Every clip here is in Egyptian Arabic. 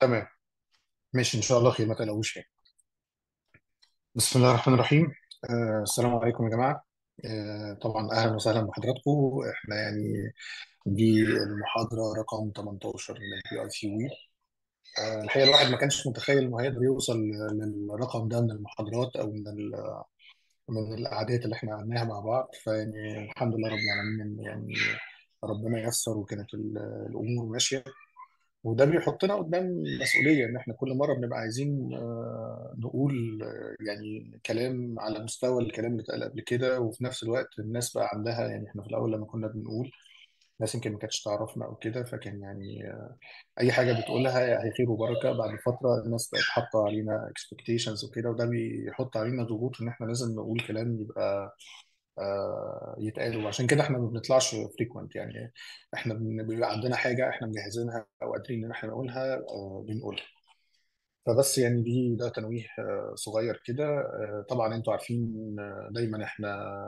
تمام ماشي ان شاء الله خير ما تقلقوش يعني بسم الله الرحمن الرحيم آه السلام عليكم يا جماعه آه طبعا اهلا وسهلا بحضراتكم احنا يعني دي المحاضره رقم 18 من البي اي سي وي آه الحقيقه الواحد ما كانش متخيل انه هيقدر يوصل للرقم ده من المحاضرات او من ال- من القعدات اللي احنا عملناها مع بعض فيعني الحمد لله رب العالمين يعني ربنا ييسر وكانت ال- الامور ماشيه وده بيحطنا قدام مسؤولية إن إحنا كل مرة بنبقى عايزين آه، نقول آه، يعني كلام على مستوى الكلام اللي اتقال قبل كده وفي نفس الوقت الناس بقى عندها يعني إحنا في الأول لما كنا بنقول ناس يمكن ما كانتش تعرفنا أو كده فكان يعني آه، أي حاجة بتقولها هي خير وبركة بعد فترة الناس بقت حاطة علينا expectations وكده وده بيحط علينا ضغوط إن إحنا لازم نقول كلام يبقى آه، يتقال وعشان كده احنا ما بنطلعش فريكوينت يعني احنا بن- بيبقى عندنا حاجه احنا مجهزينها او قادرين ان احنا نقولها آه، بنقولها فبس يعني دي ده تنويه آه، صغير كده آه، طبعا انتوا عارفين آه، دايما احنا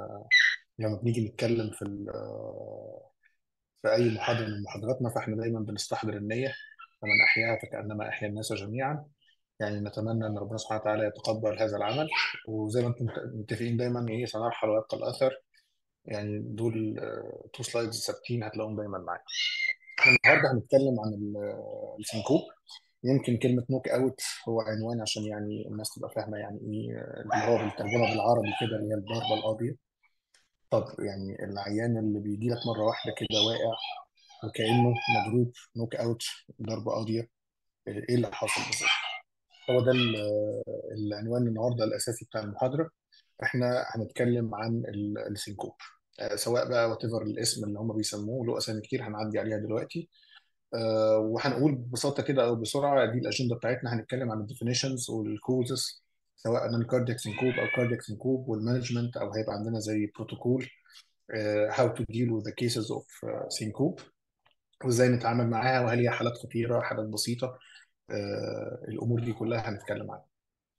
لما بنيجي نتكلم في ال- آه، في اي محاضره من محاضراتنا فاحنا دايما بنستحضر النيه فمن احياها فكانما احيا الناس جميعا يعني نتمنى ان ربنا سبحانه وتعالى يتقبل هذا العمل وزي ما انتم متفقين دايما ايه سنرحل ويبقى الاثر يعني دول تو سلايدز ثابتين هتلاقوهم دايما معاك النهارده هنتكلم عن ال- السينكوب يمكن كلمة نوك اوت هو عنوان عشان يعني الناس تبقى فاهمة يعني ايه اللي هو بالترجمة بالعربي كده اللي هي الضربة القاضية طب يعني العيان اللي بيجي لك مرة واحدة كده واقع وكأنه مضروب نوك اوت ضربة قاضية ايه اللي حصل بالظبط هو ده ال- العنوان النهارده الأساسي بتاع المحاضرة احنا هنتكلم عن ال- السينكوب آه، سواء بقى وات ايفر الاسم اللي هم بيسموه له اسامي كتير هنعدي عليها دلوقتي آه، وهنقول ببساطه كده او بسرعه دي الاجنده بتاعتنا هنتكلم عن الديفينيشنز والكوزز سواء نون كاردياك سينكوب او كاردياك سينكوب والمانجمنت او هيبقى عندنا زي بروتوكول هاو تو ديل وذ ذا كيسز اوف سينكوب وازاي نتعامل معاها وهل هي حالات خطيره حالات بسيطه آه، الامور دي كلها هنتكلم عنها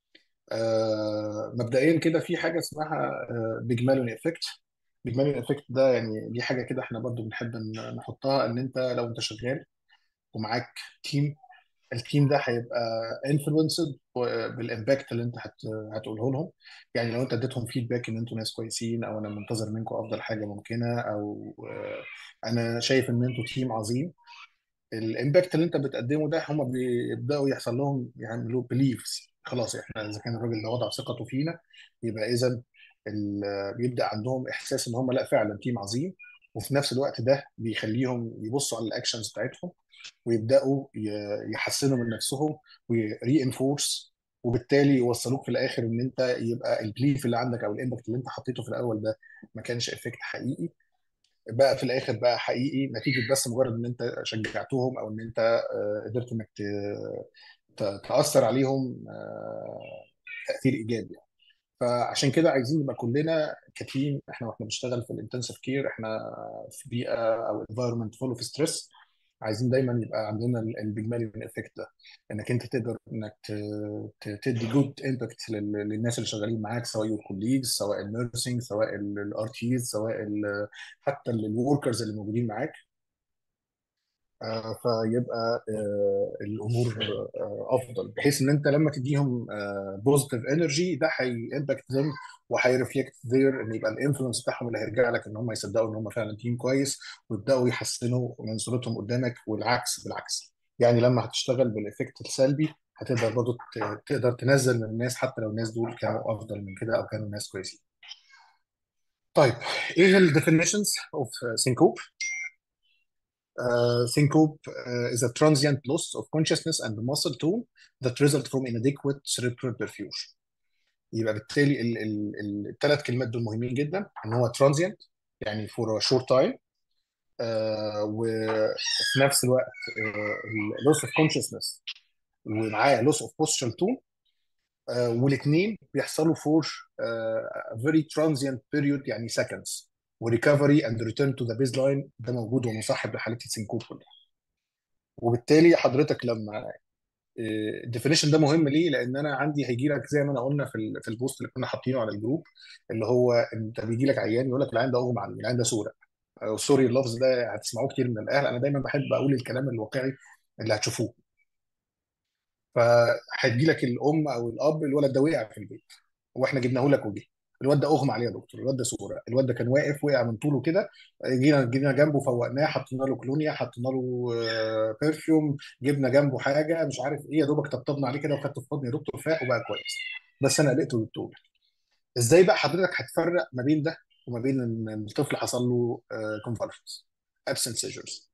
آه، مبدئيا كده في حاجه اسمها بيجمالون افكت بيجمالون افكت ده يعني دي حاجه كده احنا برضو بنحب ن- نحطها ان انت لو انت شغال ومعاك تيم التيم ده هيبقى انفلونسد بالامباكت اللي انت هت... هتقوله لهم يعني لو انت اديتهم فيدباك ان انتوا ناس كويسين او انا منتظر منكم افضل حاجه ممكنه او آه، انا شايف ان انتوا تيم عظيم الامباكت اللي انت بتقدمه ده هم بيبداوا يحصل لهم يعملوا بليفز خلاص احنا اذا كان الراجل ده وضع ثقته فينا يبقى اذا ال- بيبدا عندهم احساس ان هم لا فعلا تيم عظيم وفي نفس الوقت ده بيخليهم يبصوا على الاكشنز بتاعتهم ويبداوا ي- يحسنوا من نفسهم ويري انفورس وبالتالي يوصلوك في الاخر ان انت يبقى البليف اللي عندك او الامباكت اللي انت حطيته في الاول ده ما كانش افكت حقيقي بقى في الاخر بقى حقيقي نتيجه بس مجرد ان انت شجعتهم او ان انت آه، قدرت انك ت- ت- تاثر عليهم آه، تاثير ايجابي يعني. فعشان كده عايزين نبقى كلنا كتيم احنا واحنا بنشتغل في الانتنسيف كير احنا في بيئه او انفايرمنت فول اوف ستريس عايزين دايما يبقى عندنا البيجمالي افكت ده انك انت تقدر انك ت- ت- تدي جود امباكت للناس اللي شغالين معاك سواء الكوليجز سواء النيرسينج سواء الار تيز سواء ال- حتى الوركرز اللي موجودين معاك آه، فيبقى آه، الامور آه، افضل بحيث ان انت لما تديهم بوزيتيف انرجي ده هيمباكت ذم وهيرفلكت ذير ان يبقى الانفلونس بتاعهم اللي هيرجع لك ان هم يصدقوا ان هم فعلا تيم كويس ويبداوا يحسنوا من صورتهم قدامك والعكس بالعكس يعني لما هتشتغل بالافكت السلبي هتقدر برضه ت- تقدر تنزل من الناس حتى لو الناس دول كانوا افضل من كده او كانوا ناس كويسين طيب ايه الديفينيشنز اوف سينكوب Uh, syncope uh, is a transient loss of consciousness and muscle tone that result from inadequate cerebral perfusion. يبقى بالتالي الثلاث كلمات دول مهمين جدا ان هو transient يعني for a short time uh, وفي نفس الوقت uh, loss of consciousness ومعاه loss of postural tone uh, والاثنين بيحصلوا for uh, a very transient period يعني seconds وريكفري اند ريتيرن تو ذا بيز لاين ده موجود ومصاحب لحالات السينكوب كلها وبالتالي حضرتك لما الديفينيشن ده مهم ليه؟ لان انا عندي هيجي لك زي ما انا قلنا في ال- في البوست اللي كنا حاطينه على الجروب اللي هو انت بيجي لك عيان يقول لك العيان ده اغمى عليه العيان ده سورة أو سوري اللفظ ده هتسمعوه كتير من الاهل انا دايما بحب اقول الكلام الواقعي اللي هتشوفوه فهتجي لك الام او الاب الولد ده وقع في البيت واحنا جبناه لك وجه الواد ده اغمى عليه يا دكتور الواد ده صوره الواد ده كان واقف وقع من طوله كده جينا جينا جنبه فوقناه حطينا له كلونيا حطينا له برفيوم جبنا جنبه حاجه مش عارف ايه يا دوبك طبطبنا عليه كده وخدته في حضني يا دكتور فاق وبقى كويس بس انا قلقته بالطول ازاي بقى حضرتك هتفرق ما بين ده وما بين ان الطفل حصل له كونفالشنز ابسنت سيجرز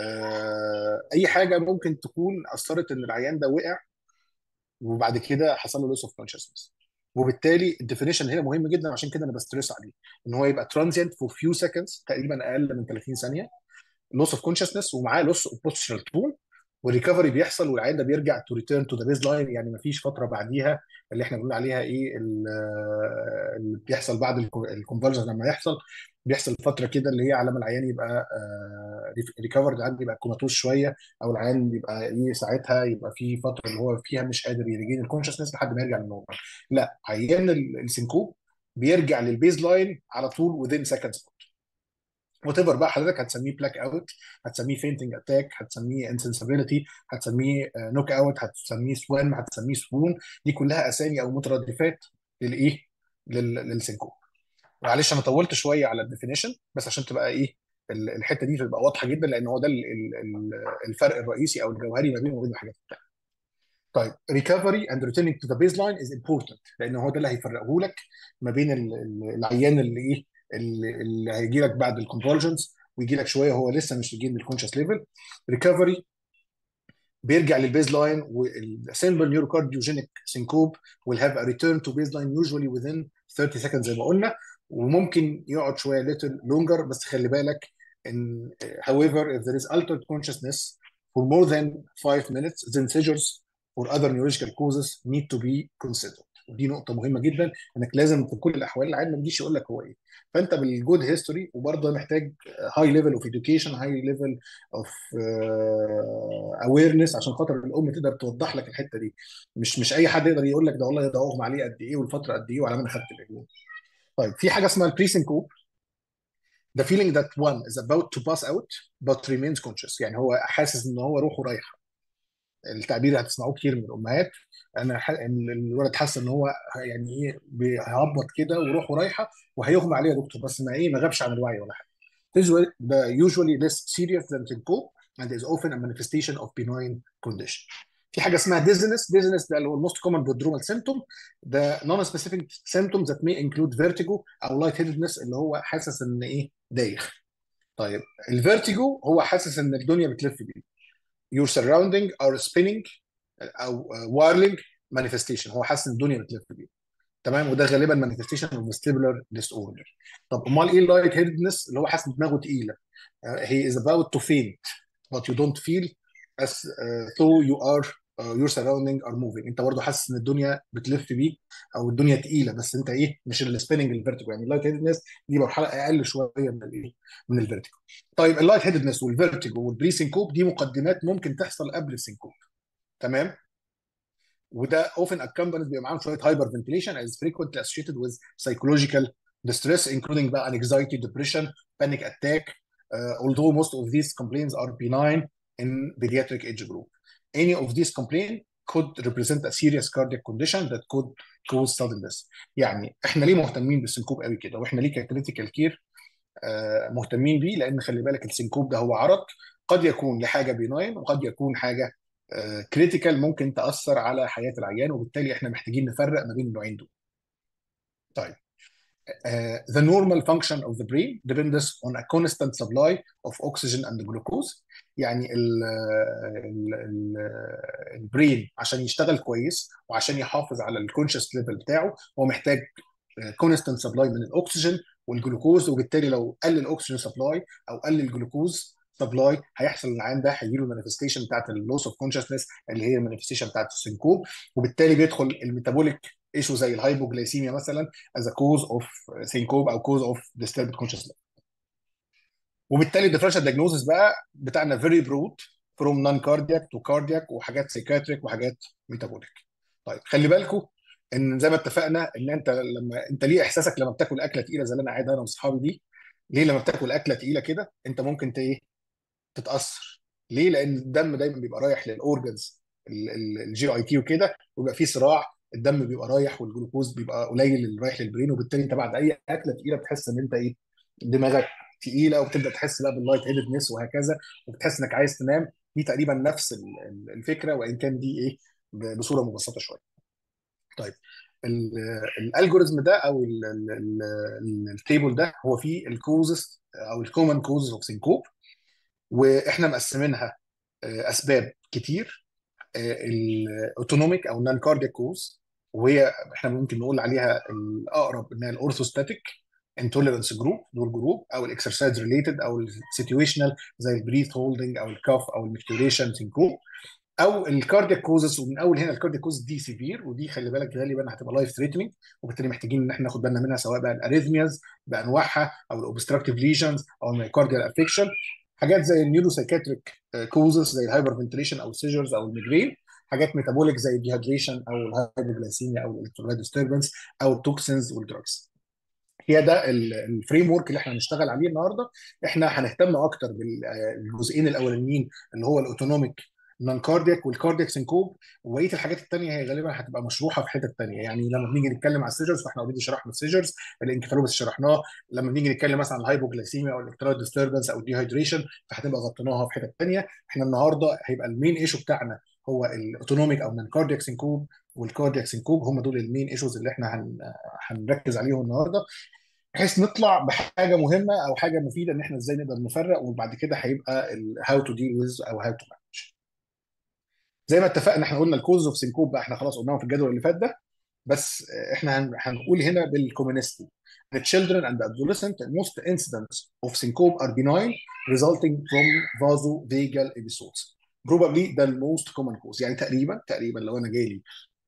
اي حاجه ممكن تكون اثرت ان العيان ده وقع وبعد كده حصل له لوس اوف كونشسنس وبالتالي الديفينيشن هنا مهم جدا عشان كده انا بستريس عليه ان هو يبقى ترانزيانت فور فيو سكندز تقريبا اقل من 30 ثانيه لوس اوف كونشسنس ومعاه لوس اوف بوستشرال تون والريكفري بيحصل والعيان ده بيرجع تو ريتيرن تو ذا بيز لاين يعني ما فيش فتره بعديها اللي احنا بنقول عليها ايه اللي بيحصل بعد الكونفرجن لما يحصل بيحصل فتره كده اللي هي على ما العيان يبقى ريكفر العيان يبقى كوماتوز شويه او العيان يبقى ايه ساعتها يبقى في فتره اللي هو فيها مش قادر يريجين الكونشسنس لحد ما يرجع للنورمال لا عيان السنكوب بيرجع للبيز لاين على طول within seconds وات ايفر بقى حضرتك هتسميه بلاك اوت هتسميه فينتنج اتاك هتسميه انسنسبيلتي هتسميه نوك اوت هتسميه سوان هتسميه سبون دي كلها اسامي او مترادفات للايه للسنكوب معلش انا طولت شويه على الديفينيشن بس عشان تبقى ايه الحته دي تبقى واضحه جدا لان هو ده الفرق الرئيسي او الجوهري ما بينه وبين الحاجات الثانيه طيب recovery and returning to the baseline is important لان هو ده اللي هيفرقه لك ما بين العيان اللي ايه اللي, اللي هيجي لك بعد الكونفولجنز ويجي لك شويه هو لسه مش ريجين الكونشس ليفل ريكفري بيرجع للبيز لاين والسيمبل نيوروكارديوجينيك سينكوب will have a return to baseline usually within 30 seconds زي ما قلنا وممكن يقعد شويه little longer بس خلي بالك ان however if there is altered consciousness for more than 5 minutes then seizures or other neurological causes need to be considered ودي نقطه مهمه جدا انك لازم في كل الاحوال العيان ما يجيش يقول لك هو ايه فانت بالجود هيستوري وبرضه محتاج هاي ليفل اوف اديوكيشن هاي ليفل اوف اويرنس عشان خاطر الام تقدر توضح لك الحته دي مش مش اي حد يقدر يقول لك ده والله ده اغمى عليه قد ايه والفتره قد ايه وعلى ما انا خدت العلاج طيب في حاجه اسمها البريسنكوب the feeling that one is about to pass out but remains conscious يعني هو حاسس ان هو روحه رايحه التعبير هتسمعوه كتير من الامهات انا ح... ان الولد حاسس ان هو يعني ايه بيهبط كده وروحه رايحه وهيغمى عليه يا دكتور بس ما ايه ما غابش عن الوعي ولا حاجه. ده usually less serious than syncope and is often a manifestation of benign condition. في حاجه اسمها dizziness dizziness ده اللي هو most common prodromal symptom ده non specific symptoms that may include vertigo او light headedness اللي هو حاسس ان ايه دايخ. طيب الفيرتيجو هو حاسس ان الدنيا بتلف بيه. your surrounding are spinning او whirling manifestation هو حاسس ان الدنيا بتلف بيه تمام وده غالبا manifestation of vestibular disorder طب امال ايه اللايت هيدنس اللي هو حاسس ان دماغه تقيله he is about to faint but you don't feel as uh, though you are uh, your surrounding are moving انت برضه حاسس ان الدنيا بتلف بيك او الدنيا تقيله بس انت ايه مش السبيننج الفيرتيجو يعني اللايت هيدنس دي مرحله اقل شويه من الايه من الفيرتيجو طيب اللايت هيدنس والفيرتيجو والبري سينكوب دي مقدمات ممكن تحصل قبل السينكوب تمام وده often accompanied بيبقى معاهم شويه hyper ventilation as frequently associated with psychological distress including بقى anxiety depression panic attack uh, although most of these complaints are benign in pediatric age group any of these complaints could represent a serious cardiac condition that could cause sudden death يعني احنا ليه مهتمين بالسنكوب قوي كده واحنا ليه ككريتيكال كير uh, مهتمين بيه لان خلي بالك السنكوب ده هو عرض قد يكون لحاجه بيناين وقد يكون حاجه كريتيكال ممكن تاثر على حياه العيان وبالتالي احنا محتاجين نفرق ما بين النوعين دول. طيب uh, the normal function of the brain depends on a constant supply of oxygen and glucose يعني ال ال ال البرين عشان يشتغل كويس وعشان يحافظ على الكونشس ليفل بتاعه هو محتاج كونستنت سبلاي من الاكسجين والجلوكوز وبالتالي لو قل الاكسجين سبلاي او قل الجلوكوز سبلاي هيحصل العيان ده هيجي له المانيفستيشن بتاعت اللوس اوف كونشسنس اللي هي المانيفستيشن بتاعت السنكوب وبالتالي بيدخل الميتابوليك ايشو زي الهايبوجلايسيميا مثلا از كوز اوف سينكوب او كوز اوف ديستربد كونشسنس وبالتالي الديفرنشال دايجنوزس بقى بتاعنا فيري برود فروم نون كاردياك تو كاردياك وحاجات سيكاتريك وحاجات ميتابوليك طيب خلي بالكم ان زي ما اتفقنا ان انت لما انت ليه احساسك لما بتاكل اكله تقيله زي اللي انا قاعد انا واصحابي دي ليه لما بتاكل اكله تقيله كده انت ممكن ايه تتاثر ليه لان الدم دايما بيبقى رايح للاورجنز الجي اي تي وكده ويبقى في صراع الدم بيبقى رايح والجلوكوز بيبقى قليل اللي رايح للبرين وبالتالي انت بعد اي اكله تقيله بتحس ان انت ايه دماغك تقيله وبتبدا تحس بقى باللايت هيدنس وهكذا وبتحس انك عايز تنام دي تقريبا نفس ال- ال- الفكره وان كان دي ايه ب- بصوره مبسطه شويه. طيب الالجوريزم ده او التيبل ده هو فيه الكوزز او الكومن كوزز اوف سينكوب واحنا مقسمينها آه، اسباب كتير الاوتونوميك او النون كاردياك كوز وهي احنا ممكن نقول عليها الاقرب انها الاورثوستاتيك انتوليرنس جروب دول جروب او الاكسرسايز ريليتد او السيتويشنال زي البريث هولدنج او الكاف او الميكتوريشن سينكوب او الكاردياك كوزس ومن اول هنا الكاردياك كوز دي سيفير ودي خلي بالك غالبا هتبقى لايف ثريتنينج وبالتالي محتاجين ان احنا ناخد بالنا منها سواء بقى الاريثمياز بانواعها او الاوبستراكتيف ليجنز او الميوكارديال افكشن حاجات زي النيوروسايكاتريك كوزس زي الهايبر فنتليشن او السيجرز او الميجرين حاجات ميتابوليك زي الديهايدريشن او الهايبوجلايسيميا او الالكترولايت ديستربنس او التوكسينز والدراجز هي ده الفريم ورك اللي احنا هنشتغل عليه النهارده احنا هنهتم اكتر بالجزئين الاولانيين اللي هو الاوتونوميك نون كاردياك والكاردياك سينكوب وبقيه الحاجات الثانيه هي غالبا هتبقى مشروحه في حتت ثانيه يعني لما بنيجي نتكلم على السيجرز فاحنا اوريدي شرحنا السيجرز الانكفالوباث شرحناه لما بنيجي نتكلم مثلا عن الهايبوجلايسيميا او الالكترولايت ديستربنس او الديهايدريشن فهتبقى غطيناها في حتت ثانيه احنا النهارده هيبقى المين ايشو بتاعنا هو الاوتونوميك او النون كاردياك سينكوب والكاردياك سينكوب هم دول المين ايشوز اللي احنا هن... هنركز عليهم النهارده بحيث نطلع بحاجه مهمه او حاجه مفيده ان احنا ازاي نقدر نفرق وبعد كده هيبقى هاو تو ديل ويز او هاو تو مانج زي ما اتفقنا احنا قلنا الكوز اوف سينكوب بقى احنا خلاص قلناهم في الجدول اللي فات ده بس احنا هن- هنقول هنا بالكومونستي The children and adolescent most incidents of syncope are benign resulting from vasovagal episodes. Probably the most common cause يعني تقريبا تقريبا لو انا جالي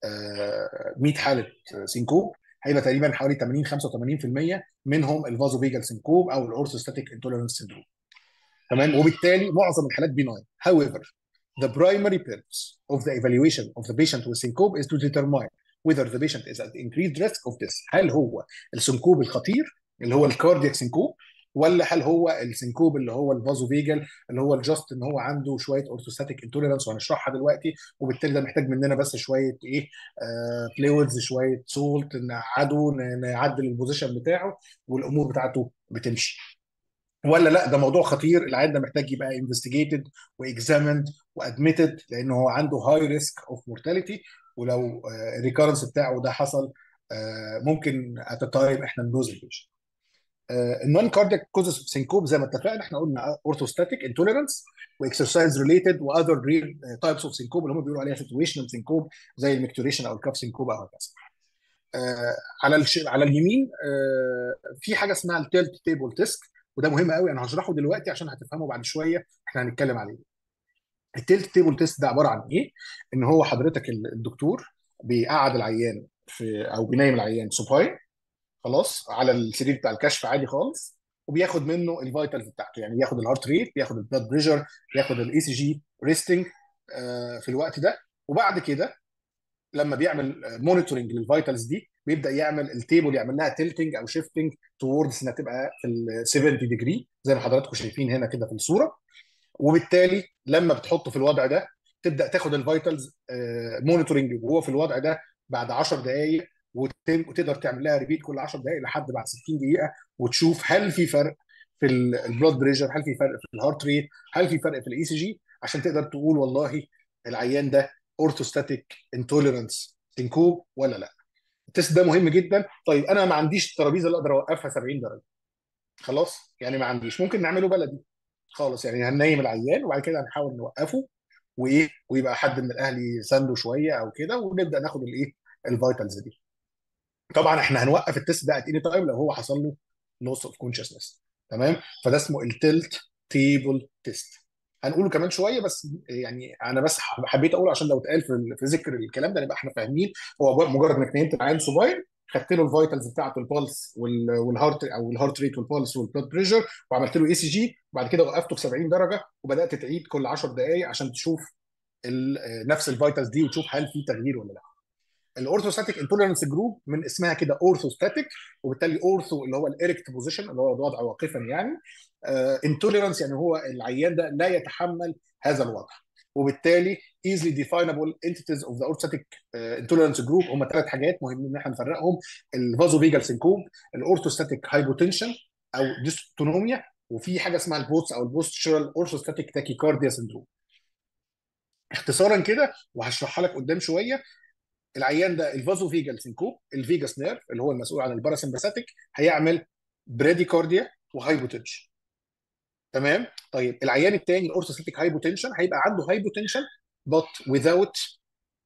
آه، 100 حاله سينكوب هيبقى تقريبا حوالي 80 85% منهم الفازوفيجال سينكوب او الاورثوستاتيك انتوليرنس سيندروم تمام وبالتالي معظم الحالات بيناين however the primary purpose of the evaluation of the patient with syncope is to determine whether the patient is at increased risk of this هل هو السنكوب الخطير اللي هو الكاردياك سينكوب ولا هل هو السنكوب اللي هو الفازوفيجال اللي هو الجاست ان هو عنده شويه اورثوستاتيك انتوليرنس وهنشرحها دلوقتي وبالتالي ده محتاج مننا بس شويه ايه فلويدز شويه سولت نقعده ن- نعدل البوزيشن بتاعه والامور بتاعته بتمشي ولا لا ده موضوع خطير العيان ده محتاج يبقى انفستيجيتد واكزامند وادميتد لانه هو عنده هاي ريسك اوف مورتاليتي ولو الريكارنس بتاعه ده حصل آه، ممكن ات تايم احنا ندوز البيشنت النون كاردياك كوزز اوف سينكوب زي ما اتفقنا احنا قلنا اورثوستاتيك انتوليرنس واكسرسايز ريليتد واذر ريل تايبس اوف سينكوب اللي هم بيقولوا عليها سيتويشنال سينكوب زي الميكتوريشن او الكاف سينكوب او هكذا آه، على الش... على اليمين آه، في حاجه اسمها التيلت تيبل تيست وده مهم قوي انا هشرحه دلوقتي عشان هتفهمه بعد شويه احنا هنتكلم عليه التيلت تيبل تيست ده عباره عن ايه ان هو حضرتك ال- الدكتور بيقعد العيان في او بينيم العيان سوباين خلاص على السرير بتاع الكشف عادي خالص وبياخد منه الفيتالز بتاعته يعني بياخد الهارت ريت بياخد البلاد بريشر بياخد الاي سي جي ريستنج في الوقت ده وبعد كده لما بيعمل مونيتورنج للفيتالز دي بيبدا يعمل التيبل يعمل لها تلتنج او شيفتنج توردز انها تبقى في ال 70 ديجري زي ما حضراتكم شايفين هنا كده في الصوره وبالتالي لما بتحطه في الوضع ده تبدا تاخد الفيتالز مونيتورنج وهو في الوضع ده بعد 10 دقائق وتقدر تعمل لها ريبيت كل 10 دقائق لحد بعد 60 دقيقه وتشوف هل في فرق في البلاد بريشر هل في فرق في الهارت ريت هل في فرق في الاي سي جي عشان تقدر تقول والله العيان ده اورثوستاتيك انتوليرنس سينكوب ولا لا التست ده مهم جدا طيب انا ما عنديش الترابيزه اللي اقدر اوقفها 70 درجه خلاص يعني ما عنديش ممكن نعمله بلدي خالص يعني هننيم العيان وبعد كده هنحاول نوقفه وايه ويبقى حد من الاهل يسنده شويه او كده ونبدا ناخد الايه الفيتالز دي طبعا احنا هنوقف التست ده ات اني تايم لو هو حصل له لوس اوف كونشسنس تمام فده اسمه التلت تيبل تيست هنقوله كمان شويه بس يعني انا بس حبيت اقول عشان لو اتقال في في ذكر الكلام ده نبقى احنا فاهمين هو مجرد انك نيمت العيان صغير خدت له الفيتالز بتاعته البلس والهارت او الهارت ريت والبلس والبلاد بريشر وعملت له اي سي جي وبعد كده وقفته في 70 درجه وبدات تعيد كل 10 دقائق عشان تشوف ال- نفس الفيتالز دي وتشوف هل في تغيير ولا لا الاورثوستاتيك انتوليرنس جروب من اسمها كده اورثوستاتيك وبالتالي اورثو اللي هو الاريكت بوزيشن اللي هو الوضع واقفا يعني انتوليرنس يعني هو العيان ده لا يتحمل هذا الوضع وبالتالي easily definable entities of the orthostatic uh, intolerance group هم ثلاث حاجات مهمين ان احنا نفرقهم الفازو فيجال سينكوب الاورثوستاتيك هايبوتنشن او ديستونوميا وفي حاجه اسمها البوست او البوستشرال اورثوستاتيك تاكيكارديا سندروم اختصارا كده وهشرحها لك قدام شويه العيان ده الفازو فيجال سينكوب الفيجاس نيرف اللي هو المسؤول عن الباراسمباثيك هيعمل براديكارديا وهايبوتنشن تمام طيب العيان الثاني الاورثوستاتيك هايبوتنشن هيبقى عنده هايبوتنشن but without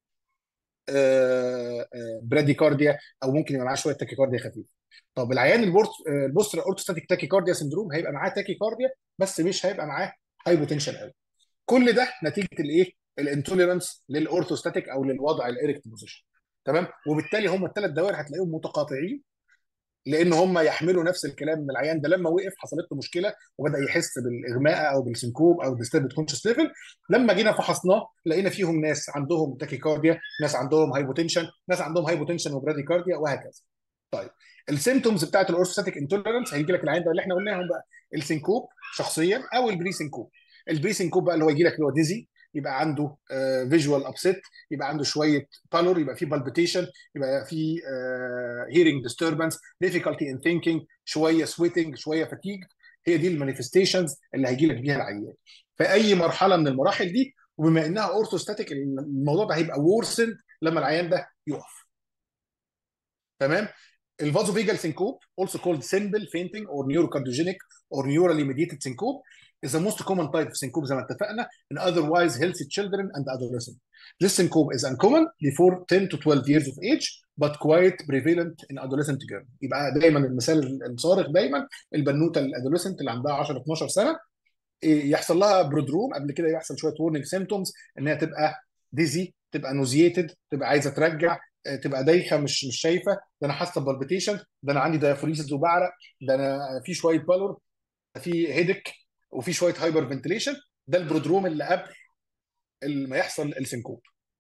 براديكارديا او ممكن يبقى معاه شويه تاكيكارديا خفيفه طب العيان البوستر اورثوستاتيك تاكيكارديا سندروم هيبقى معاه تاكيكارديا بس مش هيبقى معاه هايبوتنشن قوي كل ده نتيجه الايه الانتوليرنس للاورثوستاتيك او للوضع الاريكت بوزيشن تمام وبالتالي هم الثلاث دوائر هتلاقيهم متقاطعين لان هم يحملوا نفس الكلام من العيان ده لما وقف حصلت له مشكله وبدا يحس بالاغماء او بالسنكوب او ديستربد كونشس ليفل لما جينا فحصناه لقينا فيهم ناس عندهم تاكيكارديا ناس عندهم هايبوتنشن ناس عندهم هايبوتنشن وبراديكارديا وهكذا طيب السيمتومز بتاعت الاورثوستاتيك انتوليرنس هيجي لك العيان ده اللي احنا قلناهم بقى السنكوب شخصيا او البري سنكوب البري سنكوب بقى اللي هو يجي لك اللي هو ديزي يبقى عنده فيجوال ابسيت يبقى عنده شويه بالور يبقى في بالبيتيشن يبقى في هيرنج ديستربنس ديفيكالتي ان ثينكينج شويه سويتنج شويه فاتيج هي دي المانيفستيشنز اللي هيجي لك بيها العيان في اي مرحله من المراحل دي وبما انها اورثوستاتيك الموضوع ده هيبقى وورسند لما العيان ده يقف تمام الفازوفيجال syncope also called simple fainting or neurocardiogenic or neurally mediated syncope is the most common type of syncope زي ما اتفقنا in otherwise healthy children and adolescents. This syncope is uncommon before 10 to 12 years of age but quite prevalent in adolescent girls. يبقى دايما المثال الصارخ دايما البنوته الادوليسنت اللي عندها 10 12 سنه يحصل لها برودروم قبل كده يحصل شويه warning symptoms ان هي تبقى ديزي تبقى نوزيتد تبقى عايزه ترجع تبقى دايخه مش مش شايفه ده انا حاسه بالبيتيشن ده انا عندي دايفوريسز وبعرق ده انا في شويه بالور في هيدك وفي شويه هايبر فنتليشن ده البرودروم اللي قبل ما يحصل السنكوب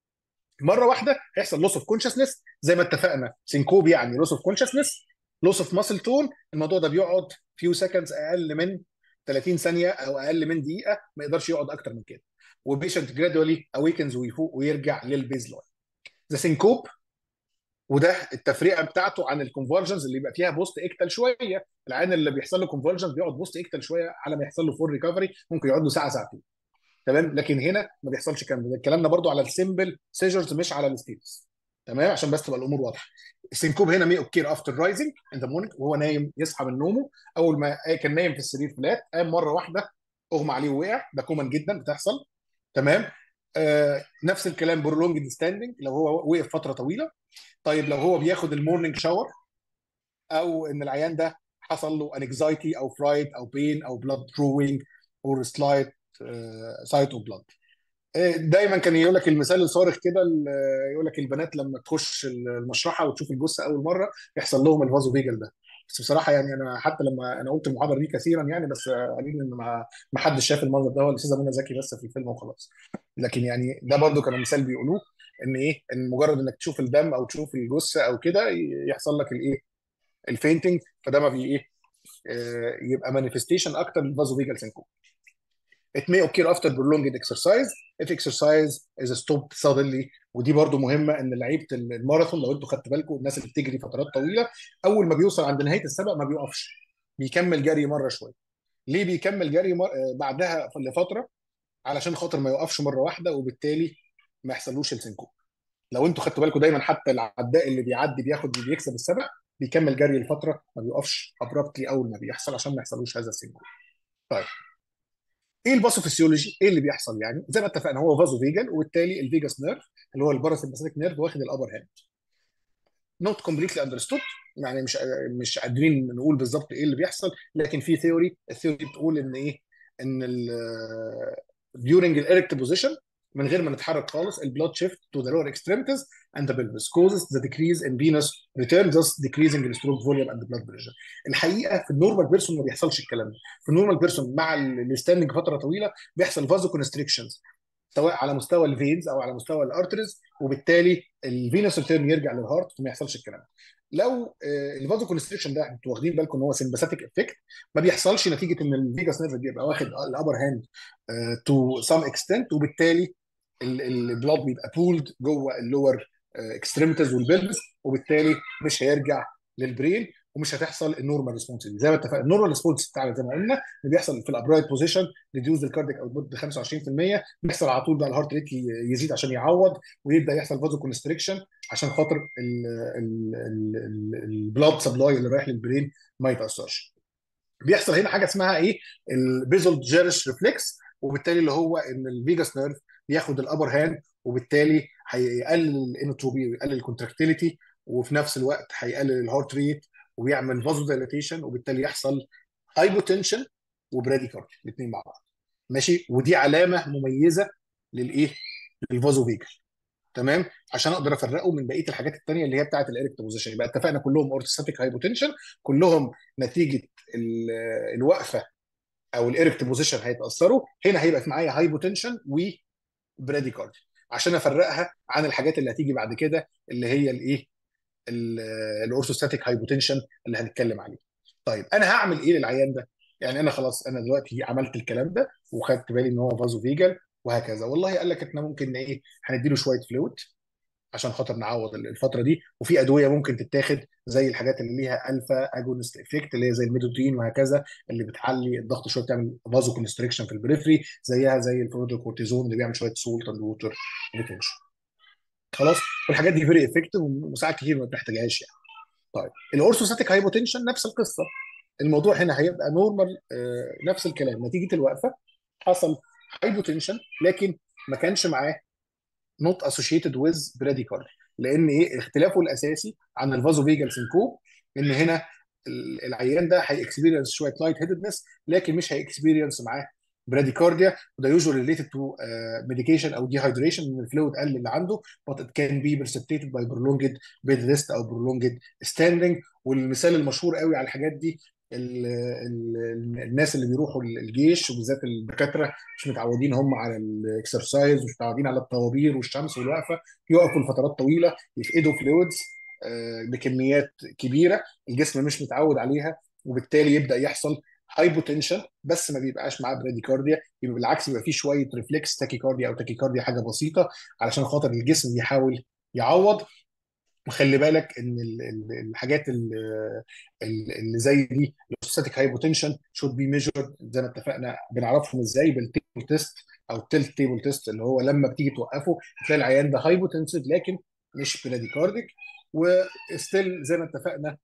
مره واحده هيحصل لوس اوف كونشسنس زي ما اتفقنا سنكوب يعني لوس اوف كونشسنس لوس اوف ماسل تون الموضوع ده بيقعد فيو سكندز اقل من 30 ثانيه او اقل من دقيقه ما يقدرش يقعد اكتر من كده وبيشنت جرادولي اويكنز ويفوق ويرجع للبيز لاين ذا سنكوب وده التفرقه بتاعته عن الكونفرجنز اللي يبقى فيها بوست اكتل شويه العين اللي بيحصل له كونفرجنز بيقعد بوست اكتل شويه على ما يحصل له فول ريكفري ممكن يقعد له ساعه ساعتين تمام لكن هنا ما بيحصلش الكلام ده الكلام ده برضو على السيمبل سيجرز مش على الستيتس تمام عشان بس تبقى الامور واضحه السنكوب هنا مي اوكير افتر رايزنج ان ذا مورنينج وهو نايم يصحى من نومه اول ما كان نايم في السرير فلات قام مره واحده اغمى عليه ووقع ده كومن جدا بتحصل تمام آه نفس الكلام برولونج ستاندنج لو هو وقف فتره طويله طيب لو هو بياخد المورنينج شاور او ان العيان ده حصل له انكزايتي او فرايد او بين او بلاد دروينج اور سلايت سايت اوف بلاد دايما كان يقول لك المثال الصارخ كده يقول لك البنات لما تخش المشرحه وتشوف الجثه اول مره يحصل لهم الفازو فيجل ده بس بصراحه يعني انا حتى لما انا قلت المحاضره دي كثيرا يعني بس قليل ان ما ما حدش شاف المنظر ده هو الاستاذه منى زكي بس في الفيلم وخلاص لكن يعني ده برضو كان مثال بيقولوه ان ايه ان مجرد انك تشوف الدم او تشوف الجثه او كده يحصل لك الايه الفينتنج فده ما بي ايه آه يبقى مانيفستيشن اكتر للفازو فيجال سينكوب It may occur after prolonged exercise if exercise is stopped suddenly ودي برضو مهمة ان لعيبة الماراثون لو انتوا خدتوا بالكم الناس اللي بتجري فترات طويلة اول ما بيوصل عند نهاية السبق ما بيوقفش بيكمل جري مرة شوية ليه بيكمل جري مر... بعدها لفترة علشان خاطر ما يوقفش مرة واحدة وبالتالي ما يحصلوش السنكوب لو انتوا خدتوا بالكم دايما حتى العداء اللي بيعدي بياخد بيكسب السبق بيكمل جري لفترة ما بيوقفش ابرابتلي اول ما بيحصل عشان ما يحصلوش هذا السنكوب طيب ايه الباثوفيسيولوجي ايه اللي بيحصل يعني زي ما اتفقنا هو فازو فيجن وبالتالي الفيجاس نيرف اللي هو الباراسمباثيك نيرف واخد الابر هاند نوت كومبليتلي اندرستود يعني مش مش قادرين نقول بالظبط ايه اللي بيحصل لكن في ثيوري الثيوري بتقول ان ايه ان ال during الاريكت بوزيشن من غير ما نتحرك خالص البلاد شيفت to the lower extremities and the pelvis causes the decrease in venous return thus decreasing the stroke volume and the blood pressure. الحقيقه في النورمال بيرسون ما بيحصلش الكلام ده، في النورمال بيرسون مع الستاندنج فتره طويله بيحصل فازو كونستريكشنز سواء على مستوى الفينز او على مستوى الارتريز وبالتالي الفينوس ريتيرن يرجع للهارت فما يحصلش الكلام ده. لو الفازو كونستريكشن ده انتوا واخدين بالكم ان هو سمباثيك افكت ما بيحصلش نتيجه ان الفيجاس نيرف بيبقى واخد الابر هاند تو سام اكستنت وبالتالي البلاد بيبقى بولد جوه اللور اكستريميتيز والبلبس وبالتالي مش هيرجع للبرين ومش هتحصل النورمال ريسبونس زي ما اتفقنا النورمال ريسبونس بتاعنا زي ما قلنا اللي بيحصل في الابرايت بوزيشن ريديوز الكارديك اوتبوت ب 25% بيحصل على طول بقى الهارت ريت يزيد عشان يعوض ويبدا يحصل فازو كونستريكشن عشان خاطر البلاد سبلاي اللي رايح للبرين ما يتاثرش بيحصل هنا حاجه اسمها ايه البيزل جيرش ريفلكس وبالتالي اللي هو ان الفيجاس نيرف بياخد الابر هاند وبالتالي هيقلل الانوتروبي ويقلل الكونتراكتيليتي وفي نفس الوقت هيقلل الهارت ريت ويعمل فازو دايليتيشن وبالتالي يحصل هايبوتنشن وبراديكارديا الاثنين مع بعض ماشي ودي علامه مميزه للايه للفازو فيجل تمام عشان اقدر افرقه من بقيه الحاجات الثانيه اللي هي بتاعه الاريكت بوزيشن يبقى اتفقنا كلهم اورثوستاتيك هايبوتنشن كلهم نتيجه الوقفه او الاريكت بوزيشن هيتاثروا هنا هيبقى معايا هايبوتنشن وبراديكارديا عشان افرقها عن الحاجات اللي هتيجي بعد كده اللي هي الايه الاورثوستاتيك هايبوتنشن اللي هنتكلم عليه طيب انا هعمل ايه للعيان ده يعني انا خلاص انا دلوقتي عملت الكلام ده وخدت بالي ان هو فازو فيجل وهكذا والله قال لك احنا ممكن ايه هنديله شويه فلويد عشان خاطر نعوض الفتره دي وفي ادويه ممكن تتاخد زي الحاجات اللي ليها الفا اجونست افكت اللي هي زي الميدوتين وهكذا اللي بتعلي الضغط شويه بتعمل فازو كونستريكشن في البريفري زيها زي الفلودوكورتيزون اللي بيعمل شويه سولت اند ووتر ريتنشن خلاص والحاجات دي فيري افكتيف وساعات كتير ما بنحتاجهاش يعني طيب الاورثوستاتيك هايبوتنشن نفس القصه الموضوع هنا هيبقى نورمال آه نفس الكلام نتيجه الوقفه حصل هايبوتنشن لكن ما كانش معاه نوت اسوشيتد ويز براديكارديا لان ايه اختلافه الاساسي عن الفازو فيجال سينكوب ان هنا العيان ده هيكسبيرينس شويه لايت هيدنس لكن مش هيكسبيرينس معاه براديكارديا وده يوجوالي ريليتد تو ميديكيشن او ديهايدريشن من الفلويد قل اللي عنده but it can be precipitated by prolonged bed rest او prolonged standing والمثال المشهور قوي على الحاجات دي ال ال الناس اللي بيروحوا الجيش وبالذات الدكاتره مش متعودين هم على الاكسرسايز ومش متعودين على الطوابير والشمس والوقفه يقفوا لفترات طويله يفقدوا فلويدز بكميات كبيره الجسم مش متعود عليها وبالتالي يبدا يحصل هايبوتنشن بس ما بيبقاش معاه براديكارديا يبقى بالعكس بيبقى فيه شويه ريفلكس تاكيكارديا او تاكيكارديا حاجه بسيطه علشان خاطر الجسم بيحاول يعوض وخلي بالك ان الحاجات اللي زي دي الاوستاتيك هايبوتنشن شود بي ميجرد زي ما اتفقنا بنعرفهم ازاي بالتيبل تيست او التلت تيبل تيست اللي هو لما بتيجي توقفه هتلاقي العيان ده هايبوتنسيف لكن مش براديكارديك وستيل زي ما اتفقنا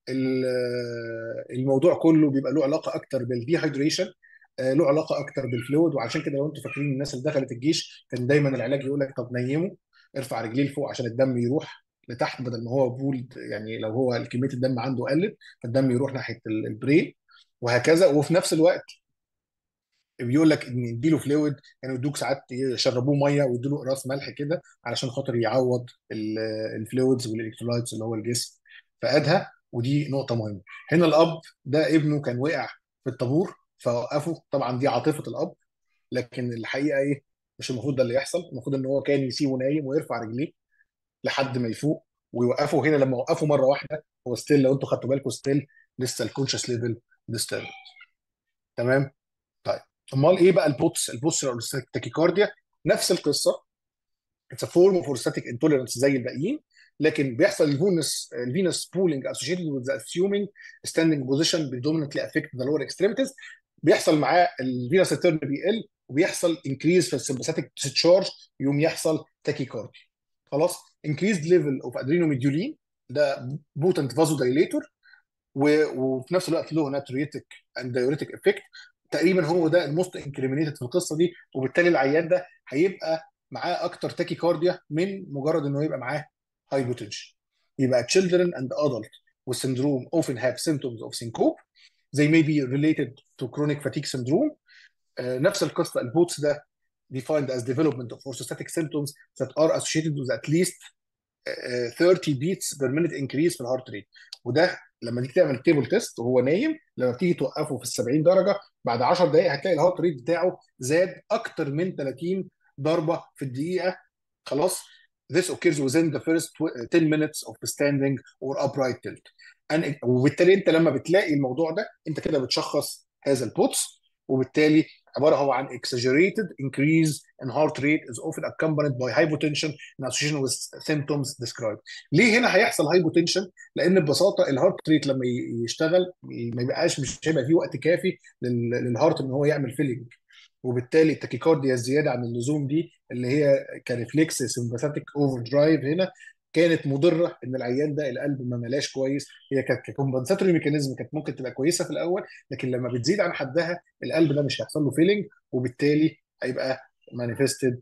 الموضوع كله بيبقى له علاقه اكتر بالديهايدريشن له علاقه اكتر بالفلويد وعشان كده لو انتم فاكرين الناس اللي دخلت الجيش كان دايما العلاج يقول لك طب نيمه ارفع رجليه لفوق عشان الدم يروح لتحت بدل ما هو بولد يعني لو هو كميه الدم عنده قلت فالدم يروح ناحيه البرين وهكذا وفي نفس الوقت بيقول لك ان يديله فلويد يعني يدوك ساعات يشربوه ميه ويديله قراص ملح كده علشان خاطر يعوض الفلويدز والالكترولايتس اللي هو الجسم فقدها ودي نقطه مهمه هنا الاب ده ابنه كان وقع في الطابور فوقفه طبعا دي عاطفه الاب لكن الحقيقه ايه مش المفروض ده اللي يحصل المفروض ان هو كان يسيبه نايم ويرفع رجليه لحد ما يفوق ويوقفه هنا لما وقفه مره واحده هو ستيل لو انتوا خدتوا بالكم ستيل لسه الكونشس ليفل ديسترب تمام طيب امال ايه بقى البوتس البوتس تاكيكارديا نفس القصه اتس فورم اوف اورستاتيك انتوليرنس زي الباقيين لكن بيحصل الفونس الفينس بولينج اسوشيتد وذ اسيومينج ستاندنج بوزيشن predominantly افكت ذا لور اكستريميتيز بيحصل معاه الفينس ريتيرن بيقل وبيحصل انكريز في السمباثيك ديسشارج يوم يحصل تاكيكارديا خلاص increased level of adrenomedulin ده بوتنت فازو دايليتور وفي نفس الوقت له ناتريتك اند دايوريتك افكت تقريبا هو ده الموست انكريمينيتد في القصه دي وبالتالي العيان ده هيبقى معاه اكتر تاكي كارديا من مجرد انه يبقى معاه هايبوتنشن يبقى children and adult with syndrome often have symptoms of syncope they may be related to chronic fatigue syndrome uh, نفس القصه البوتس ده defined as development of orthostatic symptoms that are associated with at least uh, 30 beats per minute increase في الهارت ريت وده لما تيجي تعمل تيبل تيست وهو نايم لما تيجي توقفه في ال 70 درجه بعد 10 دقائق هتلاقي الهارت ريت بتاعه زاد اكتر من 30 ضربه في الدقيقه خلاص This occurs within the first 10 minutes of standing or upright tilt. وبالتالي انت لما بتلاقي الموضوع ده انت كده بتشخص هذا البوتس وبالتالي عباره هو عن exaggerated increase in heart rate is often accompanied by hypotension in association with symptoms described ليه هنا هيحصل هايبوتنشن لان ببساطه الهارت ريت لما ي- يشتغل ما يبقاش مش هيبقى فيه وقت كافي لل- للهارت ان هو يعمل فيلينج وبالتالي التاكيكارديا الزياده عن اللزوم دي اللي هي كريفلكس سمباثيك اوفر درايف هنا كانت مضره ان العيان ده القلب ما ملاش كويس هي كانت ككومبنساتوري ميكانيزم كانت ممكن تبقى كويسه في الاول لكن لما بتزيد عن حدها القلب ده مش هيحصل له فيلينج وبالتالي هيبقى مانيفستد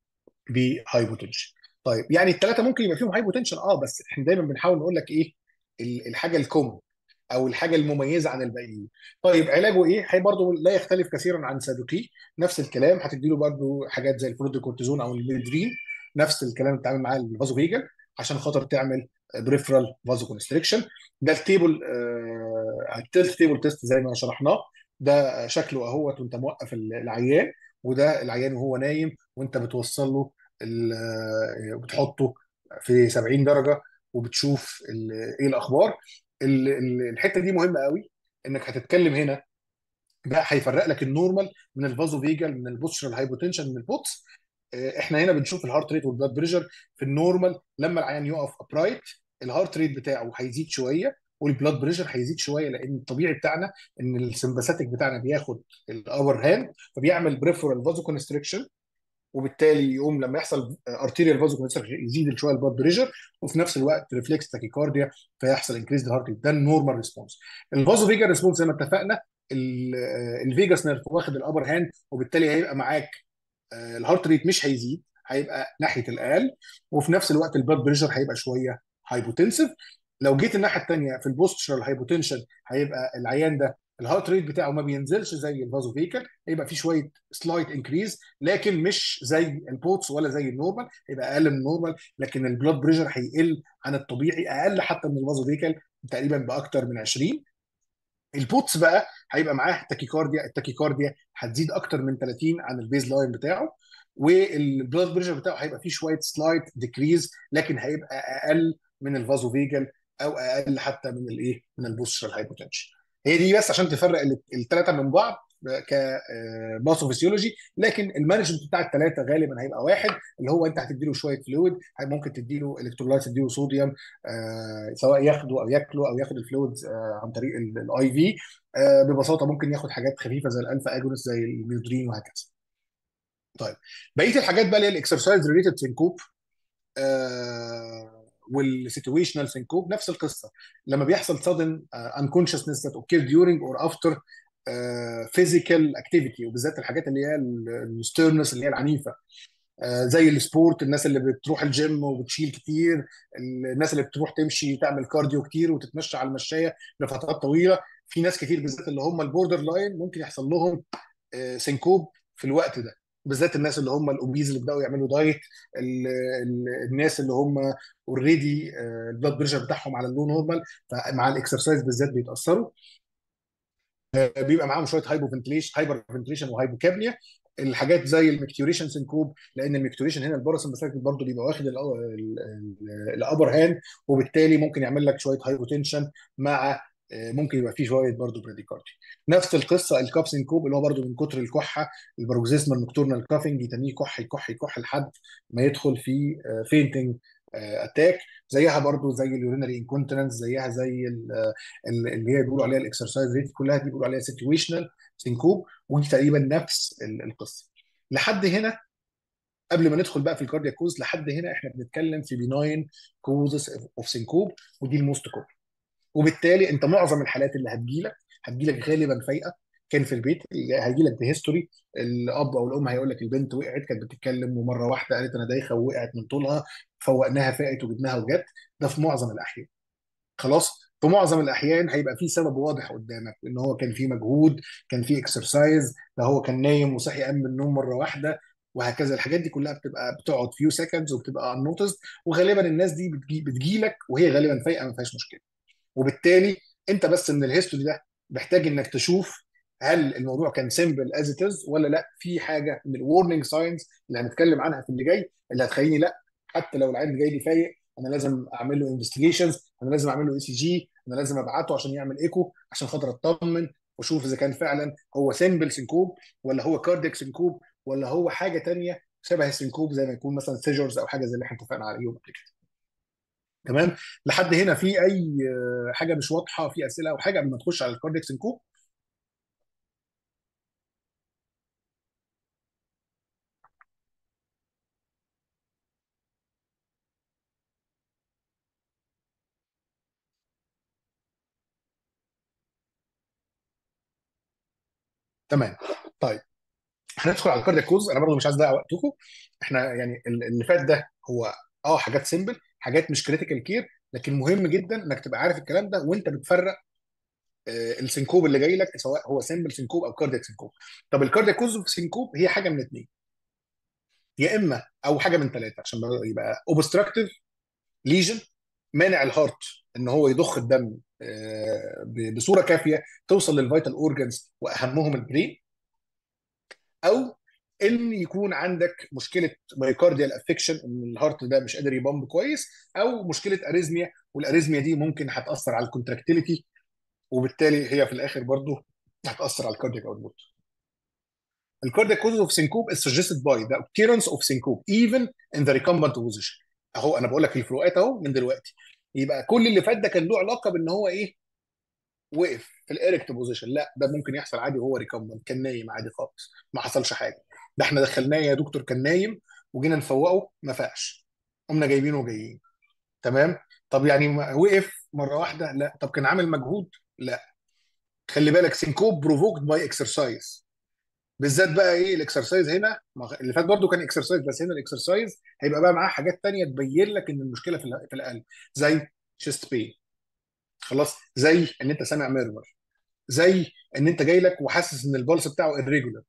بهايبوتنشن طيب يعني الثلاثه ممكن يبقى فيهم هايبوتنشن اه بس احنا دايما بنحاول نقول لك ايه ال- الحاجه الكومن او الحاجه المميزه عن الباقيين طيب علاجه ايه هي برضه لا يختلف كثيرا عن سابقيه نفس الكلام هتدي له برضه حاجات زي الفلوديكورتيزون او الميدرين نفس الكلام اللي بتتعامل معاه الفازو فيجن عشان خاطر تعمل بريفرال فازو كونستريكشن ده التيبل آه التلت تيبل تيست زي ما شرحناه ده شكله اهوت وانت موقف العيان وده العيان وهو نايم وانت بتوصل له ال- آه، بتحطه في 70 درجه وبتشوف ال- ايه الاخبار ال- ال- الحته دي مهمه قوي انك هتتكلم هنا ده هيفرق لك النورمال من الفازو فيجال من البوستشرال هايبوتنشن من البوتس آه، احنا هنا بنشوف الهارت ريت والبلاد بريشر في النورمال لما العيان يقف ابرايت الهارت ريت بتاعه هيزيد شويه والبلاد بريشر هيزيد شويه لان الطبيعي بتاعنا ان السمباثيك بتاعنا بياخد الابر هاند فبيعمل بريفرال فازو كونستريكشن وبالتالي يقوم لما يحصل ارتيريال فازو كونستريكشن يزيد شويه البلاد بريشر وفي نفس الوقت ريفلكس تاكيكارديا فيحصل انكريز الهارت ريت ده النورمال ريسبونس الفازو فيجا ريسبونس زي ما اتفقنا ال- آه، الفيجاس نيرف واخد الابر هاند وبالتالي هيبقى معاك آه، الهارت ريت مش هيزيد هيبقى ناحيه الاقل وفي نفس الوقت البلاد بريشر هيبقى شويه هايبوتنسيف لو جيت الناحيه الثانيه في البوستشرال هايبوتنشن هيبقى العيان ده الهارت ريت بتاعه ما بينزلش زي الفازو فيكال هيبقى في شويه سلايت انكريز لكن مش زي البوتس ولا زي النورمال هيبقى اقل من النورمال لكن البلاد بريشر هيقل عن الطبيعي اقل حتى من الفازو فيكال تقريبا باكتر من 20 البوتس بقى هيبقى معاه تاكيكارديا التاكيكارديا هتزيد اكتر من 30 عن البيز لاين بتاعه والبلاد بريشر بتاعه هيبقى فيه شويه سلايت ديكريز لكن هيبقى اقل من الفازو فيجل او اقل حتى من الايه من البوستشرال هايبوتنشن هي دي بس عشان تفرق الثلاثه من بعض كباثوفيسيولوجي لكن المانجمنت بتاع الثلاثه غالبا هيبقى واحد اللي هو انت هتديله شويه فلويد ممكن تديله الكترولايت تديله صوديوم آه، سواء ياخده او ياكله او ياخد الفلويد آه، عن طريق الاي في ببساطه ممكن ياخد حاجات خفيفه زي الالفا اجونست زي الميودرين وهكذا طيب بقيه الحاجات بقى اللي هي الاكسرسايز ريليتد سينكوب والسيتويشنال سينكوب نفس القصه لما بيحصل sudden uh, unconsciousness that occur during or after uh, physical activity وبالذات الحاجات اللي هي الستيرنس اللي هي العنيفه آه، زي السبورت الناس اللي بتروح الجيم وبتشيل كتير الناس اللي بتروح تمشي تعمل كارديو كتير وتتمشى على المشايه لفترات طويله في ناس كتير بالذات اللي هم البوردر لاين ممكن يحصل لهم آه، سينكوب في الوقت ده بالذات الناس اللي هم الاوبيز اللي بداوا يعملوا دايت ال- ال- الناس اللي هم اوريدي البلاد بريشر بتاعهم على اللو نورمال فمع الاكسرسايز بالذات بيتاثروا آه، بيبقى معاهم شويه هايبو فنتليشن هايبر فنتليشن وهايبوكابنيا الحاجات زي الميكتوريشن سينكوب لان الميكتوريشن هنا الباراسمباثيك برضه بيبقى واخد الابر هاند وبالتالي ممكن يعمل لك شويه هايبوتنشن مع آه، ممكن يبقى فيه شويه برضه براديكاردي نفس القصه الكاف سينكوب اللي هو برضه من كتر الكحه البروكسيزمال نوكتورنال كافنج يتنيه يكح يكح يكح لحد ما يدخل في فينتنج اتاك زيها برضو زي اليورينري انكونتيننس زيها زي ال- ال- اللي هي بيقولوا عليها الاكسرسايز ريت كلها دي بيقولوا عليها سيتويشنال سينكوب ودي تقريبا نفس ال- القصه لحد هنا قبل ما ندخل بقى في الكاردياك كوز لحد هنا احنا بنتكلم في بناين كوزز اوف سينكوب ودي الموست كومن وبالتالي انت معظم الحالات اللي هتجيلك هتجيلك غالبا فايقه كان في البيت هيجيلك بهيستوري الاب او الام هيقول لك البنت وقعت كانت بتتكلم ومره واحده قالت انا دايخه ووقعت من طولها فوقناها فاقت وجبناها وجت ده في معظم الاحيان خلاص في معظم الاحيان هيبقى في سبب واضح قدامك ان هو كان في مجهود كان في اكسرسايز ده هو كان نايم وصحي قام من النوم مره واحده وهكذا الحاجات دي كلها بتبقى بتقعد فيو سكندز وبتبقى unnoticed وغالبا الناس دي بتجي بتجيلك وهي غالبا فايقه ما فيهاش مشكله وبالتالي انت بس من الهيستوري ده محتاج انك تشوف هل الموضوع كان سيمبل از ات از ولا لا في حاجه من الورنينج ساينز اللي هنتكلم عنها في اللي جاي اللي هتخليني لا حتى لو العيل جاي لي فايق انا لازم اعمل له انفستيجيشنز انا لازم اعمل له اي سي جي انا لازم ابعته عشان يعمل ايكو عشان خاطر اطمن واشوف اذا كان فعلا هو سيمبل سنكوب ولا هو كاردياك سنكوب ولا هو حاجه تانية شبه السنكوب زي ما يكون مثلا سيجرز او حاجه زي اللي احنا اتفقنا عليهم قبل كده تمام لحد هنا في اي آه، حاجه مش واضحه في اسئله او حاجه قبل ما تخش على الكاردياك سنكوب تمام طيب هندخل على الكاردياك كوز انا برضو مش عايز اضيع وقتكم احنا يعني ال- اللي فات ده هو اه حاجات سيمبل حاجات مش كريتيكال كير لكن مهم جدا انك تبقى عارف الكلام ده وانت بتفرق آه، السنكوب اللي جاي لك سواء هو سيمبل سنكوب او كاردياك سنكوب طب الكاردياك كوز في سنكوب هي حاجه من اثنين يا اما او حاجه من ثلاثه عشان يبقى اوبستراكتيف ليجن مانع الهارت ان هو يضخ الدم آه، ب- بصوره كافيه توصل للفيتال اورجانز واهمهم البرين او ان يكون عندك مشكله مايوكارديال افكشن ان الهارت ده مش قادر يبامب كويس او مشكله اريزميا والاريزميا دي ممكن هتاثر على الكونتراكتيليتي وبالتالي هي في الاخر برضه هتاثر على الكاردياك اوتبوت الكاردياك cause of syncope is suggested by the occurrence of syncope even in the recumbent position اهو انا بقول لك الفروقات اهو من دلوقتي يبقى كل اللي فات ده كان له علاقه بان هو ايه وقف في الاريكت بوزيشن لا ده ممكن يحصل عادي وهو ريكمبنت كان نايم عادي خالص ما حصلش حاجه ده احنا دخلناه يا دكتور كان نايم وجينا نفوقه ما فاقش قمنا جايبينه وجايين تمام طب يعني ما- وقف مره واحده لا طب كان عامل مجهود لا خلي بالك سينكوب بروفوكد باي اكسرسايز بالذات بقى ايه الاكسرسايز هنا ما- اللي فات برضو كان اكسرسايز بس هنا الاكسرسايز هيبقى بقى معاه حاجات تانية تبين لك ان المشكله في ال- في القلب زي شيست بين خلاص زي ان انت سامع ميرمر زي ان انت جاي لك وحاسس ان البلس بتاعه irregular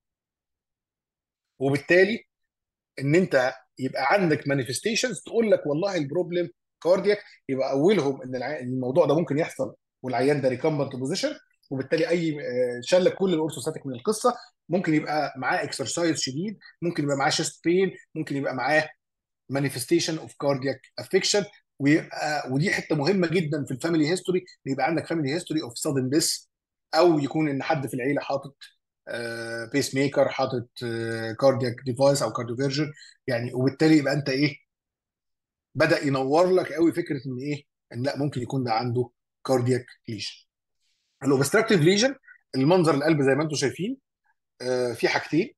وبالتالي ان انت يبقى عندك مانيفستيشنز تقول لك والله البروبلم كاردياك يبقى اولهم ان الع- الموضوع ده ممكن يحصل والعيان ده ريكمبنت بوزيشن وبالتالي اي آه، شال لك كل الاورثوستاتيك من القصه ممكن يبقى معاه اكسرسايز شديد ممكن يبقى معاه شيست بين ممكن يبقى معاه مانيفستيشن اوف كاردياك افكشن ويبقى ودي حته مهمه جدا في الفاميلي هيستوري يبقى عندك فاميلي هيستوري اوف سادن ديس او يكون ان حد في العيله حاطط بيس ميكر حاطط كاردياك ديفايس او كارديوفيرجن يعني وبالتالي يبقى انت ايه بدا ينور لك قوي فكره ان ايه ان لا ممكن يكون ده عنده كاردياك ليجن الاوبستراكتيف ليجن المنظر القلب زي ما انتم شايفين آه، في حاجتين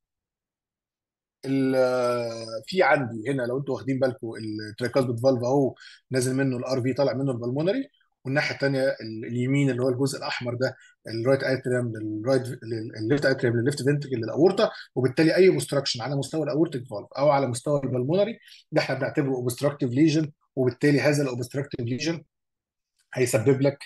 ال- في عندي هنا لو انتوا واخدين بالكم الترايكاسبيد فالف اهو نازل منه الار في طالع منه البلمونري والناحيه الثانيه اليمين اللي هو الجزء الاحمر ده الرايت اتريم للرايت الليفت اتريم للليفت فنتركل للاورطه وبالتالي اي اوبستراكشن على مستوى الاورتيك فالف او على مستوى البلمونري ده احنا بنعتبره اوبستراكتيف ليجن وبالتالي هذا الاوبستراكتيف ليجن هيسبب لك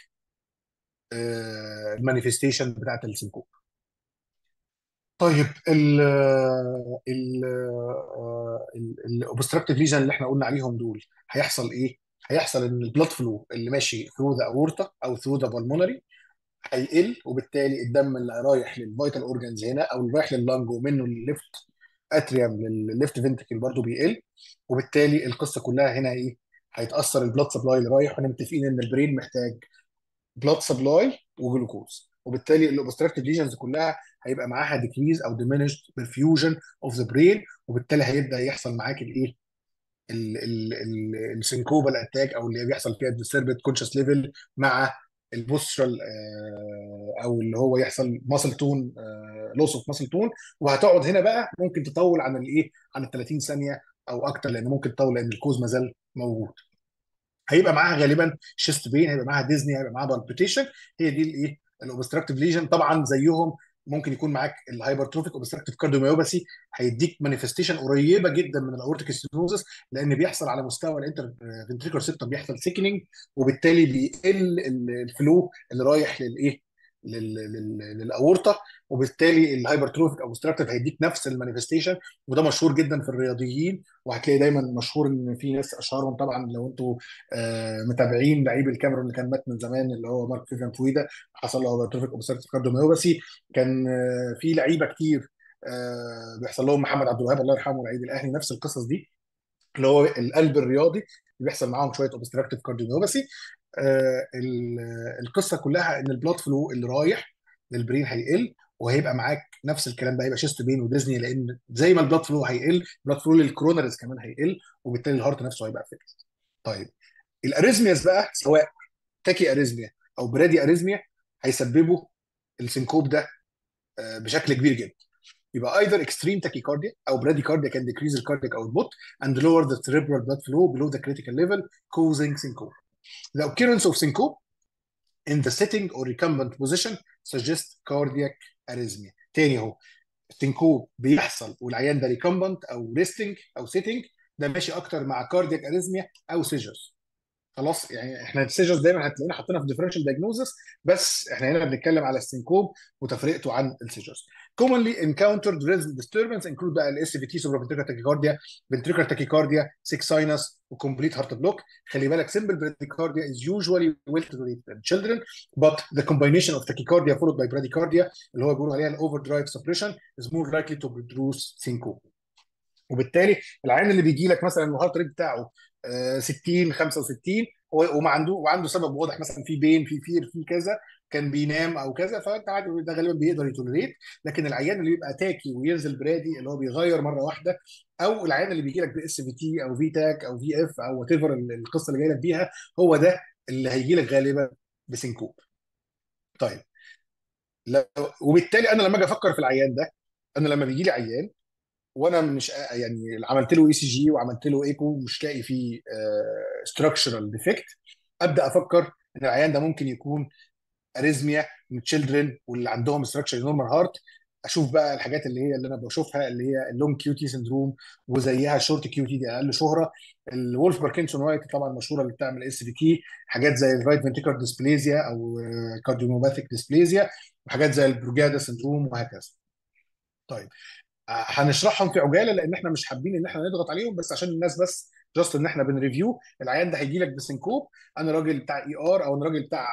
المانيفستيشن بتاعت السنكوب طيب ال ال الاوبستراكتيف ليجن اللي احنا قلنا عليهم دول هيحصل ايه؟ هيحصل ان البلاد فلو اللي ماشي ثرو ذا اورتا او ثرو ذا بالمونري هيقل وبالتالي الدم اللي رايح للفيتال اورجانز هنا او اللي رايح لللنج ومنه للليفت اتريوم للليفت فنتكل برضه بيقل وبالتالي القصه كلها هنا ايه؟ هيتاثر البلاد سبلاي اللي رايح واحنا متفقين ان البرين محتاج بلاد سبلاي وجلوكوز وبالتالي الاوبستراكتيف ليجنز كلها هيبقى معاها ديكريز او diminished perfusion اوف ذا برين وبالتالي هيبدا يحصل معاك الايه السنكوبال اتاك او اللي بيحصل فيها الديستربد كونشس ليفل مع البوسترال او اللي هو يحصل ماسل تون لوس اوف ماسل تون وهتقعد هنا بقى ممكن تطول عن الايه عن ال 30 ثانيه او اكتر لان ممكن تطول لان الكوز ما زال موجود هيبقى معاها غالبا شيست بين هيبقى معاها ديزني هيبقى معاها بالبيتيشن هي دي الايه الاوبستراكتيف ليجن طبعا زيهم ممكن يكون معاك الهايبرتروفيك اوبستراكتيف كارديوميوباثي هيديك مانيفستيشن قريبه جدا من الاورتيك ستينوزس لان بيحصل على مستوى الانتر فنتريكولار سيستم بيحصل سيكنينج وبالتالي بيقل ال- الفلو اللي رايح للايه لل- لل- للاورطه وبالتالي الهايبرتروفيك اوبستراكتيف هيديك نفس المانيفستيشن وده مشهور جدا في الرياضيين وهتلاقي دايما مشهور ان في ناس اشهرهم طبعا لو انتوا آه، متابعين لعيب الكاميرون اللي كان مات من زمان اللي هو مارك فيفان فويدا حصل له هايبرتروفيك اوبستراكتيف كارديوميوباثي كان آه، في لعيبه كتير آه، بيحصل لهم محمد عبد الوهاب الله يرحمه لعيب الاهلي نفس القصص دي اللي هو القلب الرياضي اللي بيحصل معاهم شويه اوبستراكتيف كارديوميوباثي القصه كلها ان البلاد فلو اللي رايح للبرين هيقل وهيبقى معاك نفس الكلام ده هيبقى شيست بين وديزني لان زي ما البلاد فلو هيقل البلاد فلو للكرونرز كمان هيقل وبالتالي الهارت نفسه هيبقى افكت طيب الاريزمياز بقى سواء تاكي اريزميا او برادي اريزميا هيسببوا السنكوب ده آه، بشكل كبير جدا يبقى either extreme tachycardia او bradycardia can decrease the cardiac output and lower the cerebral blood flow below the critical level causing syncope. The occurrence of syncope in the sitting or recumbent position suggests cardiac arrhythmia. تاني اهو السنكوب بيحصل والعيان ده ريكمبنت او ريستنج او سيتنج ده ماشي اكتر مع كاردياك اريزميا او سيجرز خلاص يعني احنا السيجرز دايما هتلاقينا حاطينها في ديفرنشال دايجنوزس بس احنا هنا بنتكلم على السنكوب وتفرقته عن السيجرز commonly encountered rhythm disturbance include بقى الاس في تي supraventricular tachycardia ventricular tachycardia sick sinus وcomplete heart block خلي بالك simple bradycardia is usually well tolerated in children but the combination of tachycardia followed by bradycardia اللي هو بيقولوا عليها الاوفر suppression is more likely to produce syncope وبالتالي العيان اللي بيجي لك مثلا الهارت ريت بتاعه آه، 60 65 و- وما عنده وعنده سبب واضح مثلا في بين في فير في كذا كان بينام او كذا فانت عادي ده غالبا بيقدر يتولريت لكن العيان اللي بيبقى تاكي وينزل برادي اللي هو بيغير مره واحده او العيان اللي بيجي لك باس في تي او في تاك او في اف او وات ايفر القصه اللي جاي لك بيها هو ده اللي هيجي لك غالبا بسنكوب طيب لو وبالتالي انا لما اجي افكر في العيان ده انا لما بيجي لي عيان وانا مش يعني عملت له اي سي جي وعملت له ايكو ومش لاقي فيه ستراكشرال ديفكت ابدا افكر ان العيان ده ممكن يكون اريزميا من تشيلدرن واللي عندهم ستراكشر نورمال هارت اشوف بقى الحاجات اللي هي اللي انا بشوفها اللي هي اللونج كيو تي سندروم وزيها الشورت كيو تي دي اقل شهره الولف باركنسون وايت طبعا مشهوره اللي بتعمل اس في تي حاجات زي الرايت فنتيكر ديسبليزيا او كارديوموباثيك ديسبليزيا وحاجات زي البروجادا سندروم وهكذا طيب هنشرحهم في عجاله لان احنا مش حابين ان احنا نضغط عليهم بس عشان الناس بس جاست ان احنا بنريفيو العيان ده هيجي لك بسنكوب انا راجل بتاع اي ار او انا راجل بتاع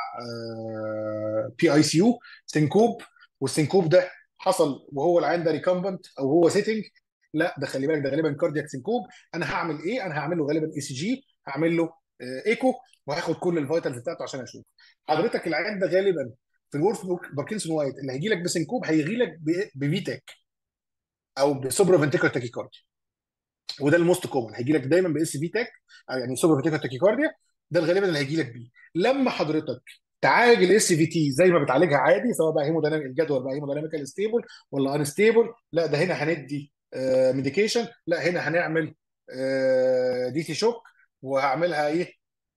بي اي سي يو سنكوب والسنكوب ده حصل وهو العيان ده ريكمبنت او هو سيتنج لا ده خلي بالك ده غالبا كاردياك سنكوب انا هعمل ايه؟ انا هعمل له غالبا اي سي جي هعمل له آه، ايكو وهاخد كل الفيتالز بتاعته عشان اشوف حضرتك العيان ده غالبا في الورف باركنسون وايت اللي هيجي لك بسنكوب هيجي لك بفيتاك او بسوبرا فنتيكال تاكيكارديا وده الموست كومن هيجي لك دايما باس في تاك أو يعني سوبر فنتيكال تاكيكارديا ده غالبا اللي هيجي لك بيه لما حضرتك تعالج الاس في تي زي ما بتعالجها عادي سواء بقى هيموديناميك الجدول بقى هيموديناميكال ستيبل ولا ان ستيبل لا ده هنا هندي ميديكيشن لا هنا هنعمل دي سي شوك وهعملها ايه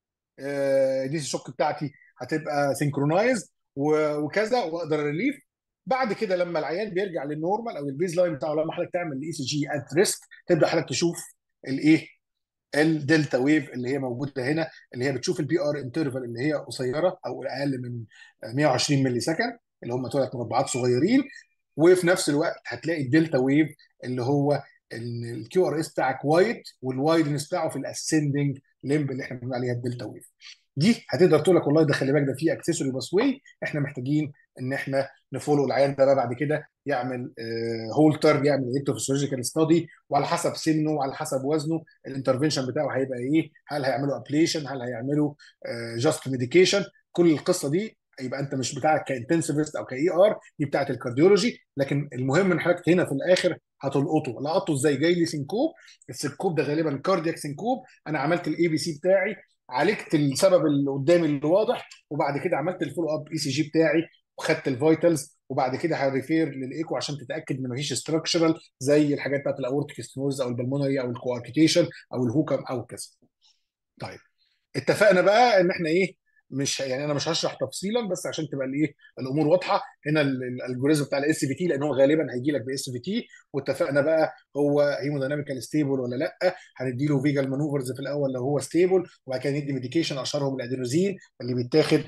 دي سي شوك بتاعتي هتبقى سينكرونايز وكذا واقدر ريليف بعد كده لما العيان بيرجع للنورمال او البيز لاين بتاعه لما حضرتك تعمل الاي سي جي ات ريسك تبدا حضرتك تشوف الايه الدلتا ويف اللي هي موجوده هنا اللي هي بتشوف البي ار انترفال اللي هي قصيره او اقل من 120 ملي سكند اللي هم ثلاث مربعات صغيرين وفي نفس الوقت هتلاقي الدلتا ويف اللي هو الكيو ار اس بتاعك وايد والوايدنس بتاعه في الاسندنج ليمب اللي احنا بنقول عليها الدلتا ويف دي هتقدر تقول لك والله ده خلي بالك ده في اكسسوري باس واي احنا محتاجين ان احنا نفولو العيان ده بقى بعد كده يعمل هولتر يعمل الكتروفيسيولوجيكال ستادي وعلى حسب سنه وعلى حسب وزنه الانترفنشن بتاعه هيبقى ايه هل هيعملوا ابليشن هل هيعملوا جاست ميديكيشن كل القصه دي يبقى انت مش بتاعك كانتنسيفست او كاي ار دي بتاعت الكارديولوجي لكن المهم ان حضرتك هنا في الاخر هتلقطه لقطه ازاي جاي لي سنكوب السنكوب ده غالبا كاردياك سنكوب انا عملت الاي بي سي بتاعي عالجت السبب اللي قدامي اللي واضح وبعد كده عملت الفولو اب اي سي جي بتاعي وخدت الفيتالز وبعد كده هريفير للايكو عشان تتاكد ان مفيش ستراكشرال زي الحاجات بتاعت الاورتيك ستنوز او البلمونري او الكواركيتيشن او الهوكم او كذا. طيب اتفقنا بقى ان احنا ايه مش يعني انا مش هشرح تفصيلا بس عشان تبقى الايه الامور واضحه هنا الالجوريزم بتاع الاس في تي لان هو غالبا هيجي لك باس في تي واتفقنا بقى هو هيموديناميكال ستيبل ولا لا هندي له فيجال مانوفرز في الاول لو هو ستيبل وبعد كده ندي ميديكيشن اشهرهم الادينوزين اللي بيتاخد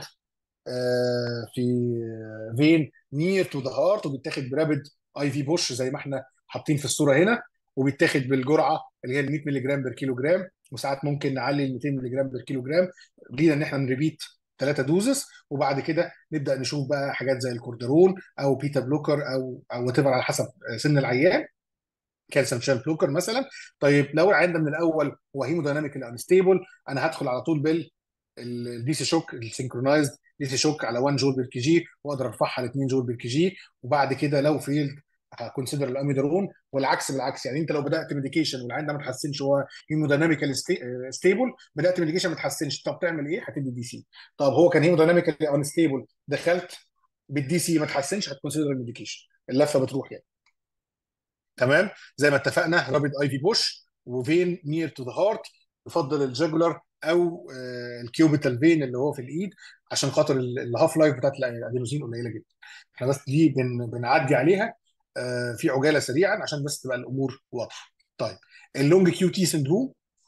آه، في فين نير تو ذا هارت وبيتاخد برابد اي في بوش زي ما احنا حاطين في الصوره هنا وبيتاخد بالجرعه اللي هي ال 100 مللي جرام بير كيلو جرام وساعات ممكن نعلي ل 200 مللي جرام بير كيلو جرام لينا ان احنا نريبيت ثلاثه دوزز وبعد كده نبدا نشوف بقى حاجات زي الكوردرون او بيتا بلوكر او او وات على حسب سن العيان كالسيوم شان بلوكر مثلا طيب لو العيان ده من الاول هو هيمودايناميك انستيبل انا هدخل على طول بال الدي سي شوك السنكرونايزد دي سي شوك على 1 جول بالكي جي واقدر ارفعها ل 2 جول بالكي جي وبعد كده لو فيلد هكونسيدر الاميدرون والعكس بالعكس يعني انت لو بدات ميديكيشن والعين ده ما اتحسنش هو هيمودايناميكال ستيبل بدات ميديكيشن ما اتحسنش طب تعمل ايه؟ هتدي دي سي طب هو كان هيمودايناميكال انستيبل دخلت بالدي سي ما اتحسنش هتكونسيدر الميديكيشن اللفه بتروح يعني تمام زي ما اتفقنا رابيد اي في بوش وفين نير تو ذا هارت يفضل الجاجولار او آه، الكيوبيتال فين اللي هو في الايد عشان خاطر ال- الهاف لايف بتاعت الادينوزين قليله جدا احنا بس دي بن بنعدي عليها آه، في عجاله سريعا عشان بس تبقى الامور واضحه طيب اللونج كيو تي سندروم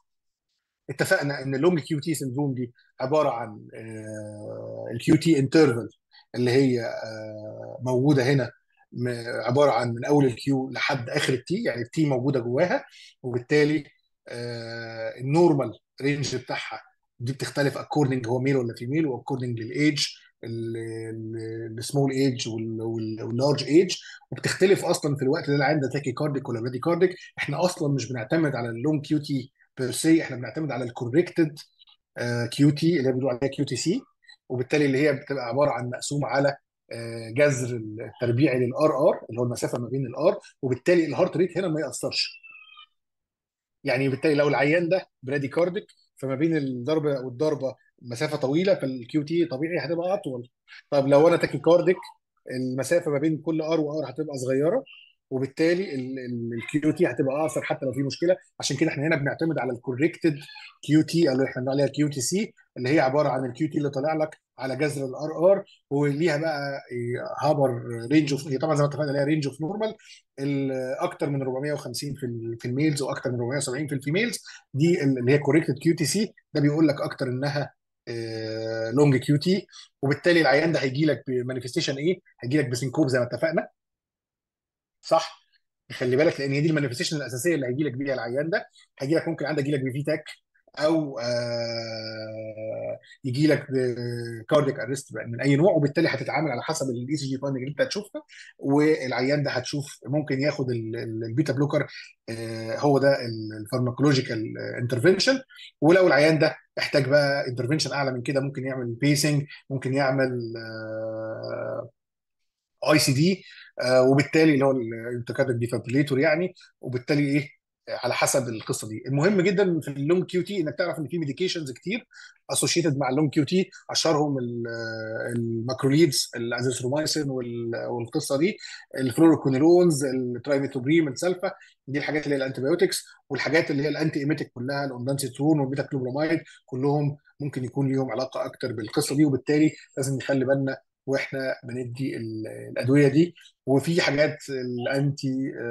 اتفقنا ان اللونج كيو تي سندروم دي عباره عن الكيو تي انترفال اللي هي آه، موجوده هنا م- عباره عن من اول الكيو لحد اخر التي يعني التي موجوده جواها وبالتالي آه، النورمال رينج بتاعها دي بتختلف اكوردنج هو ميل ولا فيميل واكوردنج للايدج السمول ايج واللارج ايج وبتختلف اصلا في الوقت اللي العيان ده تاكي كارديك ولا برادي كارديك احنا اصلا مش بنعتمد على اللونج كيو تي بير سي احنا بنعتمد على الكوركتد كيو تي اللي هي بيقولوا عليها كيو تي سي وبالتالي اللي هي بتبقى عباره عن مقسوم على آه، جذر التربيعي للار ار اللي هو المسافه ما بين الار وبالتالي الهارت ريت هنا ما ياثرش يعني بالتالي لو العيان ده برادي كارديك فما بين الضربه والضربه مسافه طويله فالكيو تي طبيعي هتبقى اطول طب لو انا تاكي كارديك المسافه ما بين كل ار وار هتبقى صغيره وبالتالي الكيو تي هتبقى اقصر حتى لو في مشكله عشان كده احنا هنا بنعتمد على الكوريكتد كيو تي اللي احنا بنقول عليها كيو تي سي اللي هي عباره عن الكيو تي اللي طالع لك على جذر الار ار وليها بقى هابر رينج اوف هي طبعا زي ما اتفقنا ليها رينج اوف نورمال اكتر من 450 في ال- في الميلز واكتر من 470 في الفيميلز دي اللي هي كوريكتد كيو تي سي ده بيقول لك اكتر انها لونج كيو تي وبالتالي العيان ده هيجي لك بمانيفستيشن ايه؟ هيجي لك بسنكوب زي ما اتفقنا صح خلي بالك لان هي دي المانيفستيشن الاساسيه اللي هيجي لك بيها العيان ده هيجي لك ممكن عندك يجي لك بفي تاك او آه يجي لك كارديك ارست من اي نوع وبالتالي هتتعامل على حسب الاي سي جي فايندنج اللي انت هتشوفها والعيان ده هتشوف ممكن ياخد ال- ال- البيتا بلوكر آه هو ده الفارماكولوجيكال انترفنشن ولو العيان ده احتاج بقى انترفنشن اعلى من كده ممكن يعمل بيسنج ممكن يعمل آه اي سي دي وبالتالي اللي هو الانتكادك ديفابريليتور يعني وبالتالي ايه على حسب القصه دي المهم جدا في اللونج كيو تي انك تعرف ان في ميديكيشنز كتير اسوشيتد مع اللونج كيو تي اشهرهم ال- الماكروليدز الازيثرومايسين وال- والقصه دي الفلوروكونيرونز الترايميتوبريم السلفا دي الحاجات اللي هي الانتيبيوتكس والحاجات اللي هي الانتي ايميتيك كلها الاوندانسيترون والبيتاكلوبراميد كلهم ممكن يكون ليهم علاقه اكتر بالقصه دي وبالتالي لازم نخلي بالنا واحنا بندي ال- الادويه دي وفي حاجات الانتي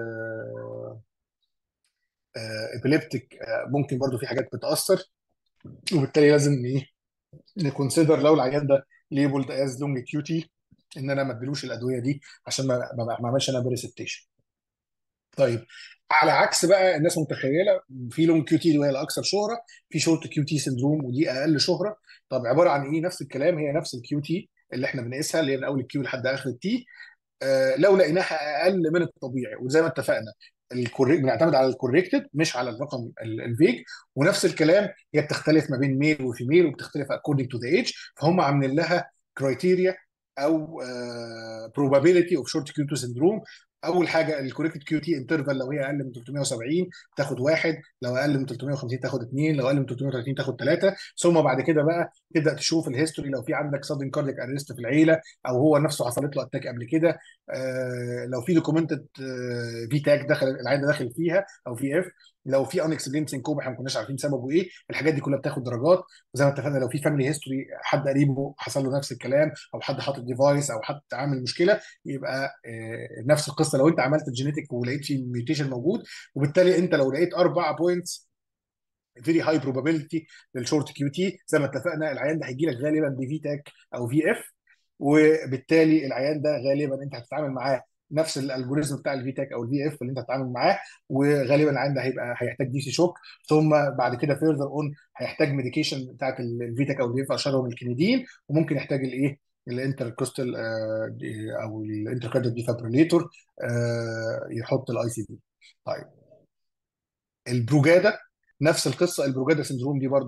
ابيليبتيك ممكن برضو في حاجات بتاثر وبالتالي لازم ايه نكونسيدر لو العيان ده ليبلد از لونج كيوتي ان انا ما اديلوش الادويه دي عشان ما ما ما اعملش انا بريسبتيشن طيب على عكس بقى الناس متخيله في لونج كيو تي اللي هي الاكثر شهره في شورت كيو تي سندروم ودي اقل شهره طب عباره عن ايه نفس الكلام هي نفس الكيو تي اللي احنا بنقيسها اللي هي من اول الكيو لحد اخر التي آه، لو لقيناها اقل من الطبيعي وزي ما اتفقنا الكوريك بنعتمد على الكوريكتد مش على الرقم ال- الفيج ونفس الكلام هي بتختلف ما بين ميل وفيميل وبتختلف according to the age فهم عاملين لها كرايتيريا او probability of short QT syndrome اول حاجه الكوريكت كيو تي انترفال لو هي اقل من 370 تاخد واحد لو اقل من 350 تاخد اثنين لو اقل من 330 تاخد ثلاثه ثم بعد كده بقى تبدا تشوف الهيستوري لو في عندك سادن كاردياك ارست في العيله او هو نفسه حصلت له اتاك قبل كده آه لو في دوكيومنتد في تاج دخل العيان ده داخل فيها او في اف لو في انكسبلين سينكوب احنا ما كناش عارفين سببه ايه الحاجات دي كلها بتاخد درجات وزي ما اتفقنا لو في فاميلي هيستوري حد قريبه حصل له نفس الكلام او حد حاطط ديفايس او حد عامل مشكله يبقى آه نفس القصه لو انت عملت الجينيتك ولقيت فيه ميوتيشن موجود وبالتالي انت لو لقيت اربع بوينتس فيري هاي بروبابيلتي للشورت كيو تي زي ما اتفقنا العيان ده هيجي لك غالبا بفي تاك او في اف وبالتالي العيان ده غالبا انت هتتعامل معاه نفس الالجوريزم بتاع الفي تاك او الفي اف اللي انت هتتعامل معاه وغالبا العيان ده هيبقى هيحتاج دي سي شوك ثم بعد كده فيرذر اون هيحتاج ميديكيشن بتاعت الفي تاك او الفي اف اشهرهم الكندين وممكن يحتاج الايه الانتركوستال او الانتركارديال ديفابريليتور يحط الاي سي دي طيب البروجادا نفس القصه البروجادا سندروم دي برضو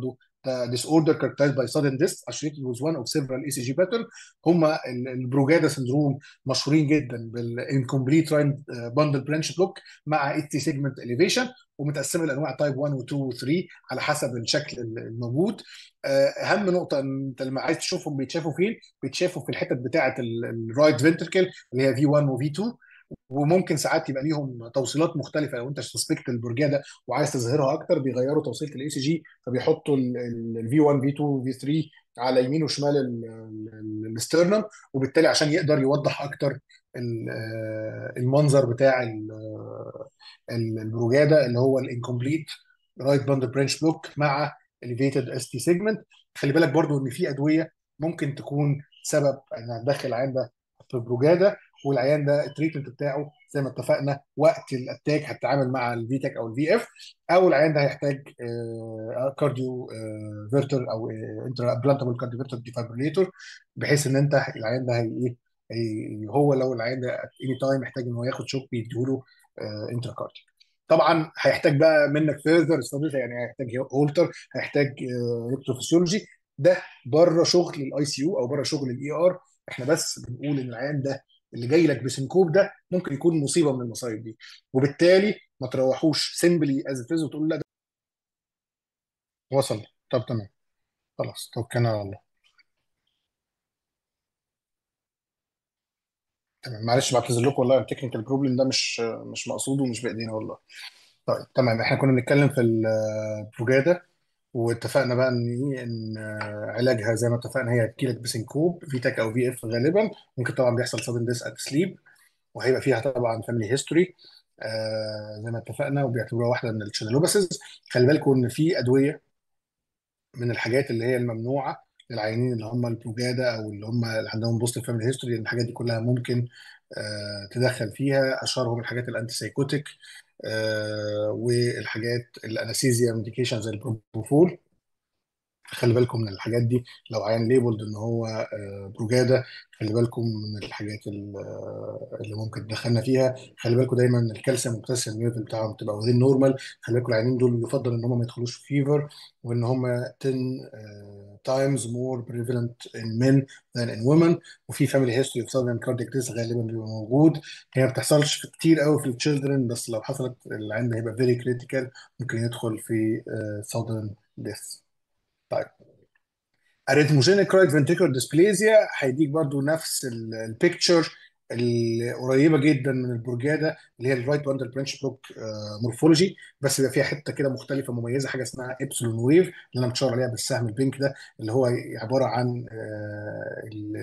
disorder characterized by sudden death associated with one of several ECG pattern هم ال- البروجادا سندروم مشهورين جدا بالانكمبليت راين باندل برانش بلوك مع اي تي سيجمنت اليفيشن ومتقسمه لانواع تايب 1 و2 و3 على حسب الشكل الموجود آه، اهم نقطه إن انت لما عايز تشوفهم بيتشافوا فين بيتشافوا في الحتت بتاعه الرايت فنتركل اللي هي في 1 وفي 2 وممكن ساعات يبقى ليهم توصيلات مختلفه لو انت سسبكت البرجاده وعايز تظهرها اكتر بيغيروا توصيله الاي سي جي فبيحطوا الفي 1 في 2 في 3 على يمين وشمال ال- ال- الاسترنم وبالتالي عشان يقدر يوضح اكتر ال- آه، المنظر بتاع ال- آه، ال- البروجاده اللي هو الانكمبليت رايت باندل برانش بلوك مع elevated اس تي سيجمنت خلي بالك برضو ان في ادويه ممكن تكون سبب انها تدخل العيان ده في بروجاده والعيان ده التريتمنت بتاعه زي ما اتفقنا وقت الاتاك هتتعامل مع الفي تك او الفي اف او العيان ده هيحتاج كارديو فيرتر او انترا بلانتابل كارديو فيرتر ديفابريليتور بحيث ان انت العيان ده هي ايه هي- هو لو العيان ده اني تايم محتاج ان هو ياخد شوك بيديله انترا كارديو طبعا هيحتاج بقى منك فيرذر يعني هيحتاج هولتر هيحتاج الكتروفيسيولوجي ده بره شغل الاي سي يو او بره شغل الاي ار احنا بس بنقول ان العيان ده اللي جاي لك بسنكوب ده ممكن يكون مصيبه من المصايب دي وبالتالي ما تروحوش سيمبلي از ات وتقول لا ده وصل طب تمام خلاص توكلنا على الله تمام معلش بعتذر لكم والله التكنيكال بروبلم ده مش مش مقصود ومش بايدينا والله طيب تمام احنا كنا بنتكلم في البروجادا واتفقنا بقى ان ايه ان آه، علاجها زي ما اتفقنا هي هتجيلك بسنكوب في تك او في اف غالبا ممكن طبعا بيحصل سادن ديس ات سليب وهيبقى فيها طبعا فاميلي هيستوري آه زي ما اتفقنا وبيعتبروها واحده من الشانلوباسز خلي بالكم ان في ادويه من الحاجات اللي هي الممنوعه للعيانين اللي هم البروجادا او اللي هم اللي عندهم بوست فاميلي هيستوري لان الحاجات دي كلها ممكن آه تدخل فيها اشهرهم الحاجات الانتي سايكوتيك آه والحاجات الانستيزيا ميديكيشن زي البروبوفول خلي بالكم من الحاجات دي لو عيان ليبلد ان هو آه، بروجادا خلي بالكم من الحاجات ال- آه، اللي ممكن تدخلنا فيها خلي بالكم دايما ان الكالسيوم والبوتاسيوم ليفل بتاعهم تبقى وذين نورمال خلي بالكم العيانين دول يفضل ان هم ما يدخلوش في فيفر وان هم 10 تايمز مور بريفالنت ان men than in women وفي فاميلي هيستوري اوف سادن كاردياك ديس غالبا بيبقى موجود هي ما بتحصلش في كتير قوي في التشيلدرن بس لو حصلت العين ده هيبقى فيري كريتيكال ممكن يدخل في سادن ديس طيب اريثموجينيك رايت فنتريكولار ديسبليزيا هيديك برضو نفس البيكتشر القريبه جدا من البرجاده اللي هي الرايت باندل برانش بلوك مورفولوجي بس بيبقى فيها حته كده مختلفه مميزه حاجه اسمها ابسلون ويف اللي انا متشاور عليها بالسهم البينك ده اللي هو عباره عن آه، ال-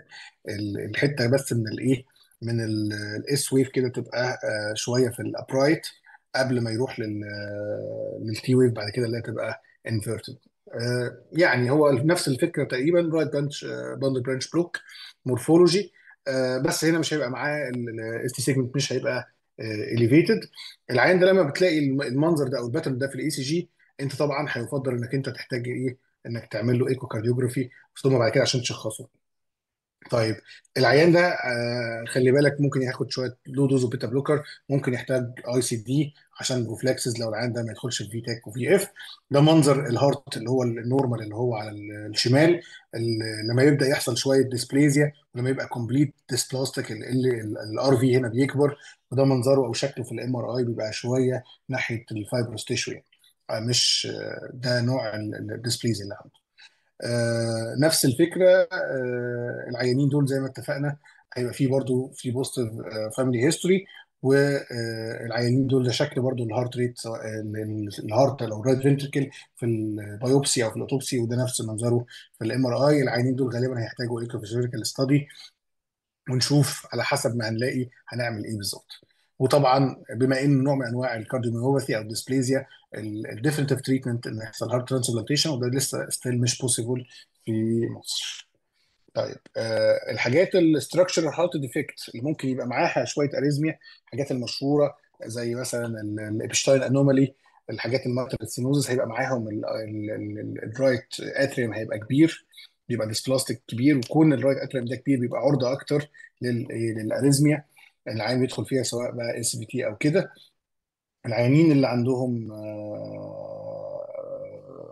ال- الحته بس من الايه من الاس ويف كده تبقى آه، شويه في الابرايت قبل ما يروح لل للتي ويف بعد كده اللي هي تبقى انفيرتد يعني هو نفس الفكره تقريبا رايت بانش باندل برانش بلوك مورفولوجي بس هنا مش هيبقى معاه الاس تي سيجمنت مش هيبقى اليفيتد العين ده لما بتلاقي الم- المنظر ده او الباترن ده في الاي سي جي انت طبعا هيفضل انك انت تحتاج ايه انك تعمل له ايكو كارديوجرافي ثم بعد كده عشان تشخصه طيب العيان ده آه خلي بالك ممكن ياخد شويه لو دوز وبيتا بلوكر ممكن يحتاج اي سي دي عشان بروفلاكسز لو العيان ده ما يدخلش في في تاك وفي اف ده منظر الهارت اللي هو النورمال اللي هو على ال- الشمال ال- لما يبدا يحصل شويه ديسبليزيا ولما يبقى كومبليت ديسبلاستيك الار في هنا بيكبر وده منظره او شكله في الام ار اي بيبقى شويه ناحيه الفايبروس تيشو يعني آه، مش آه، ده نوع الديسبليزيا اللي عنده آه، نفس الفكره آه، العيانين دول زي ما اتفقنا هيبقى في برضو في بوزيتيف فاميلي هيستوري والعيانين دول ده شكل برضو الهارت ريت سواء ال- ال- الهارت او الرايت فنتركل في البيوبسي او في الاوتوبسي وده نفس منظره في الام ار اي العيانين دول غالبا هيحتاجوا ايكوفيزيولوجيكال ستادي ونشوف على حسب ما هنلاقي هنعمل ايه بالظبط وطبعا بما ان نوع من انواع الكارديوميوباثي او الديسبليزيا الديفنتيف تريتمنت ان يحصل هارت ترانسبلانتيشن وده لسه ستيل مش بوسيبل في مصر طيب آه الحاجات الاستراكشر هارت ديفكت اللي ممكن يبقى معاها شويه اريزميا الحاجات المشهوره زي مثلا الابشتاين انومالي الحاجات المارتر سينوزس هيبقى معاهم الرايت اتريوم هيبقى كبير بيبقى ديسبلاستيك كبير وكون الرايت اتريوم ده كبير بيبقى عرضه اكتر لل- للاريزميا العين بيدخل فيها سواء بقى اس بي تي او كده العيانين اللي عندهم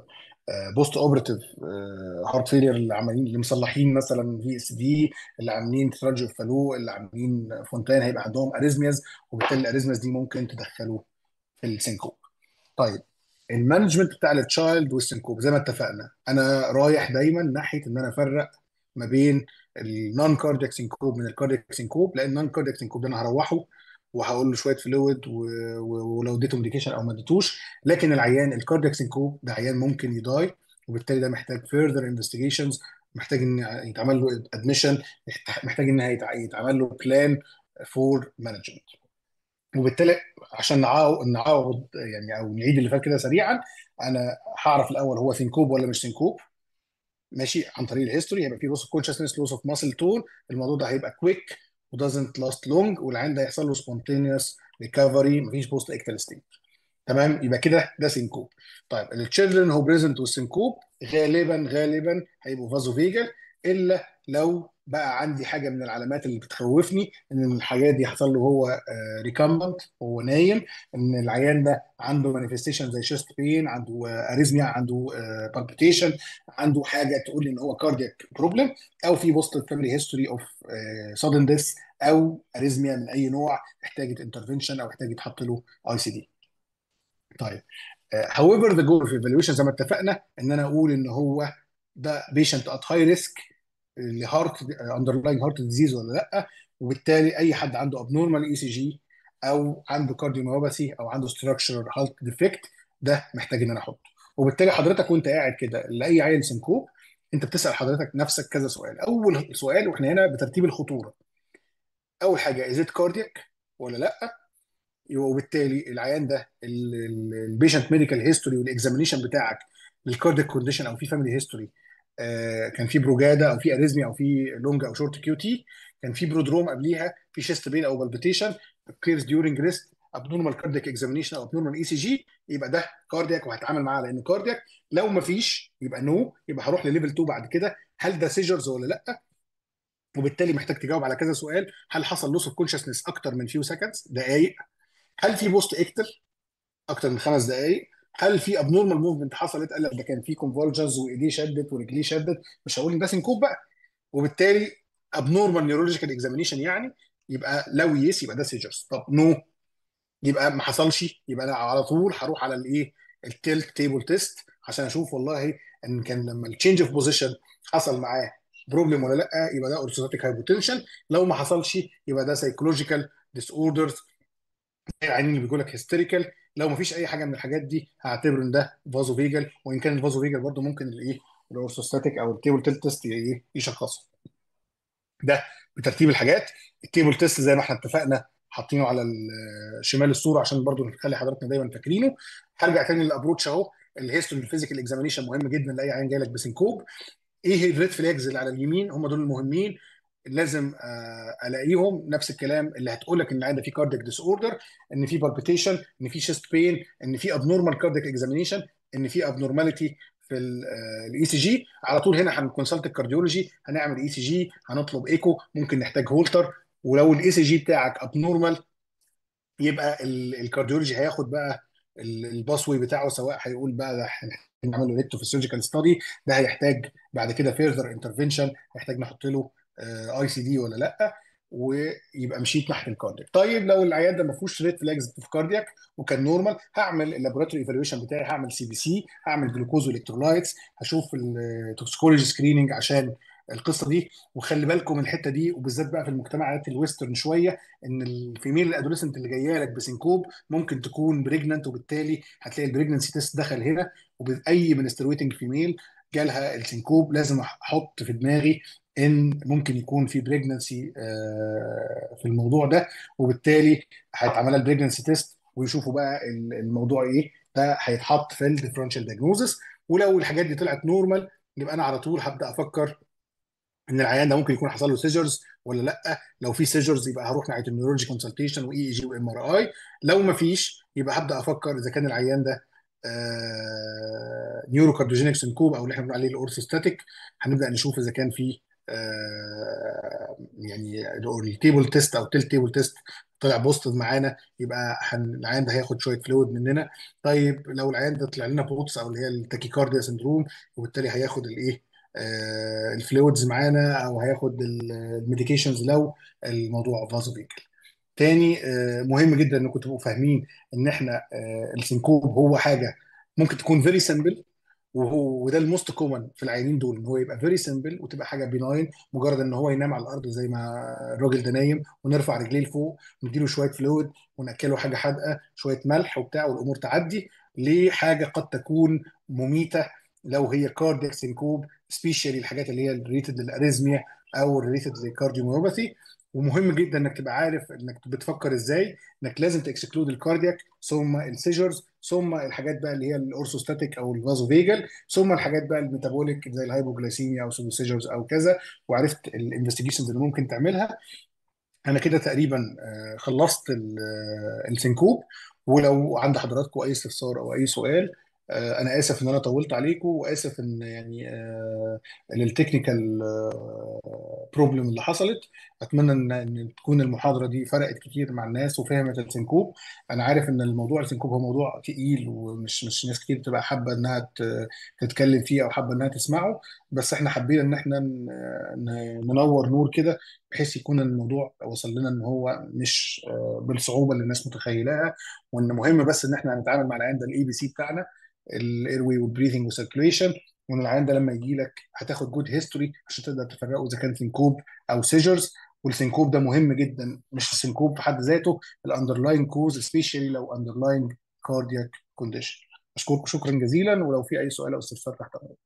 بوست اوبراتيف هارت فيلير اللي عاملين اللي مصلحين مثلا في اس دي اللي عاملين تراجع فالو اللي عاملين فونتان هيبقى عندهم اريزمياز وبالتالي الاريزمياز دي ممكن تدخله في السينكوب طيب المانجمنت بتاع التشايلد والسينكوب زي ما اتفقنا انا رايح دايما ناحيه ان انا افرق ما بين النون كاردياك سينكوب من الكاردياك سينكوب لان النون كاردياك سينكوب ده انا هروحه وهقول له شويه فلويد ولو اديته ميديكيشن او ما اديتوش لكن العيان الكاردياك سينكوب ده عيان ممكن يداي وبالتالي ده محتاج فيرذر انفستيجيشنز محتاج ان يتعمل له ادميشن محتاج ان يتعمل له بلان فور مانجمنت وبالتالي عشان نعاود نعاود يعني او نعيد اللي فات كده سريعا انا هعرف الاول هو سينكوب ولا مش سينكوب ماشي عن طريق الهيستوري هيبقى في لوس اوف كونشسنس لوس اوف ماسل تون الموضوع ده هيبقى كويك ودازنت لاست لونج والعين ده هيحصل له سبونتينيوس ريكفري مفيش بوست اكتال ستيج تمام يبقى كده ده سينكوب طيب التشيلدرن هو بريزنت والسينكوب غالبا غالبا هيبقوا فازو فيجا الا لو بقى عندي حاجه من العلامات اللي بتخوفني ان الحاجات دي حصل له هو ريكامبنت وهو نايم ان العيان ده عنده مانيفستيشن زي شيست بين عنده اريزميا عنده بالبيتيشن عنده حاجه تقول لي ان هو كاردياك بروبلم او في بوست فاميلي هيستوري اوف سادن ديث او اريزميا من اي نوع احتاجت انترفنشن او احتاج يتحط له اي سي دي طيب however the goal في evaluation زي ما اتفقنا ان انا اقول ان هو ده بيشنت ات هاي ريسك لهارت اندرلاين هارت ديزيز ولا لا وبالتالي اي حد عنده ابنورمال اي سي جي او عنده كارديوميوباثي او عنده ستراكشر هارت ديفكت ده محتاج ان انا احطه وبالتالي حضرتك وانت قاعد كده لاي عيل سنكوب انت بتسال حضرتك نفسك كذا سؤال اول سؤال واحنا هنا بترتيب الخطوره اول حاجه ازيت كاردياك ولا لا وبالتالي العيان ده البيشنت ميديكال هيستوري والاكزامينيشن بتاعك للكاردياك كونديشن او في فاميلي هيستوري كان في بروجادا او في اريزميا او في لونج او شورت كيو تي كان في برودروم قبليها في شيست بين او بالبيتيشن كيرز ديورنج ريست ابنورمال كاردياك اكزامينيشن او ابنورمال اي سي جي يبقى ده كاردياك وهتعامل معاه لانه كاردياك لو ما فيش يبقى نو يبقى هروح لليفل 2 بعد كده هل ده سيجرز ولا لا وبالتالي محتاج تجاوب على كذا سؤال هل حصل لوس اوف كونشسنس اكتر من فيو سكندز دقائق هل في بوست اكتل اكتر من خمس دقائق هل في ابنورمال موفمنت حصلت قال لك ده كان في كونفولجنز وايديه شدت ورجليه شدت مش هقول ان ده سنكوب بقى وبالتالي ابنورمال نيورولوجيكال اكزامينيشن يعني يبقى لو يس يبقى ده سيجرز طب نو no. يبقى ما حصلش يبقى انا على طول هروح على الايه التيلت تيبل تيست عشان اشوف والله ان كان لما التشينج اوف بوزيشن حصل معاه بروبلم ولا لا يبقى ده اورثوستاتيك هايبوتنشن لو ما حصلش يبقى ده سايكولوجيكال ديس اوردرز العينين اللي بيقول لك هيستيريكال لو ما فيش اي حاجه من الحاجات دي هعتبر ان ده فازو فيجل وان كان الفازو فيجل برضه ممكن الايه الاورثوستاتيك او التيبل تيل تيست ايه يشخصه ده بترتيب الحاجات التيبل تيست زي ما احنا اتفقنا حاطينه على شمال الصوره عشان برضه نخلي حضراتنا دايما فاكرينه هرجع تاني للابروتش اهو الهيستوري الفيزيكال اكزامينيشن مهم جدا لاي عين جاي لك بسنكوب ايه الريد فلاجز اللي على اليمين هم دول المهمين لازم الاقيهم نفس الكلام اللي هتقول لك ان العيان ده في كاردياك ديس اوردر ان في بالبيتيشن ان في شيست بين ان في ابنورمال كاردياك اكزامينيشن ان في ابنورماليتي في الاي سي جي على طول هنا هنكونسلت الكارديولوجي هنعمل اي سي جي هنطلب ايكو ممكن نحتاج هولتر ولو الاي سي جي بتاعك ابنورمال يبقى الكارديولوجي هياخد بقى الباسوي بتاعه سواء هيقول بقى ده نعمل له ريتو في السيرجيكال ستادي ده هيحتاج بعد كده فيرذر انترفنشن هيحتاج نحط له اي سي دي ولا لا ويبقى مشيت ناحيه الكاردياك طيب لو العيان ده ما فيهوش ريد فلاجز في كاردياك وكان نورمال هعمل اللابوراتوري ايفالويشن بتاعي هعمل سي بي سي هعمل جلوكوز والكترولايتس هشوف التوكسيكولوجي سكريننج عشان القصه دي وخلي بالكم من الحته دي وبالذات بقى في المجتمعات الويسترن شويه ان الفيميل الادوليسنت اللي جايه لك بسنكوب ممكن تكون بريجننت وبالتالي هتلاقي البريجننسي تيست دخل هنا وباي منسترويتنج فيميل جالها السنكوب لازم احط في دماغي ان ممكن يكون في بريجننسي في الموضوع ده وبالتالي هيتعمل لها البريجننسي تيست ويشوفوا بقى الموضوع ايه ده هيتحط في الديفرنشال دايجنوزس ولو الحاجات دي طلعت نورمال يبقى انا على طول هبدا افكر ان العيان ده ممكن يكون حصل له سيجرز ولا لا لو في سيجرز يبقى هروح ناحيه النيورولوجي كونسلتيشن واي اي جي وام ار اي لو ما فيش يبقى هبدا افكر اذا كان العيان ده نيورو كارديوجينيك سنكوب او اللي احنا بنقول عليه الاورثوستاتيك هنبدا نشوف اذا كان في آه، يعني التيبل تيست او تيل تيبل تيست طلع بوزيتيف معانا يبقى هن- العيان ده هياخد شويه فلويد مننا طيب لو العيان ده طلع لنا بوتس او اللي هي التاكيكارديا سندروم وبالتالي هياخد الايه آه، الفلويدز معانا او هياخد الميديكيشنز لو الموضوع فازو تاني آه، مهم جدا انكم تبقوا فاهمين ان احنا آه، السنكوب هو حاجه ممكن تكون فيري سمبل وهو وده الموست كومن في العيانين دول ان هو يبقى فيري سمبل وتبقى حاجه بيناين مجرد ان هو ينام على الارض زي ما الراجل ده نايم ونرفع رجليه لفوق ونديله شويه فلويد وناكله حاجه حادقه شويه ملح وبتاع والامور تعدي لحاجه قد تكون مميته لو هي كاردياك سينكوب سبيشالي الحاجات اللي هي ريليتد للاريزميا او ريليتد للكارديوميوباثي ومهم جدا انك تبقى عارف انك بتفكر ازاي انك لازم تكسكلود الكاردياك ثم السيجرز ثم الحاجات بقى اللي هي الاورثوستاتيك او الفازو فيجل ثم الحاجات بقى الميتابوليك زي الهايبوجلايسيميا او سيجرز او كذا وعرفت الانفستيجيشنز اللي ممكن تعملها انا كده تقريبا آه، خلصت ال- آه، السنكوب ولو عند حضراتكم اي استفسار او اي سؤال آه، انا اسف ان انا طولت عليكم واسف ان يعني آه، للتكنيكال بروبلم اللي حصلت اتمنى ان ان تكون المحاضره دي فرقت كتير مع الناس وفهمت السنكوب انا عارف ان الموضوع السنكوب هو موضوع تقيل ومش مش ناس كتير بتبقى حابه انها ت- تتكلم فيه او حابه انها تسمعه بس احنا حابين ان احنا ن- ن- ننور نور كده بحيث يكون الموضوع وصل لنا ان هو مش آه، بالصعوبه اللي الناس متخيلاها وان مهم بس ان احنا هنتعامل مع العيان ده الاي بي سي بتاعنا الاير واي والبريثنج والسيركيوليشن وان العيان ده لما يجي لك هتاخد جود هيستوري عشان تقدر تفرقه اذا كان سنكوب او سيجرز والسنكوب ده مهم جدا مش السنكوب في حد ذاته الاندرلاين كوز سبيشالي لو اندرلاين كاردياك كونديشن اشكركم شكرا جزيلا ولو في اي سؤال او استفسار تحت امرك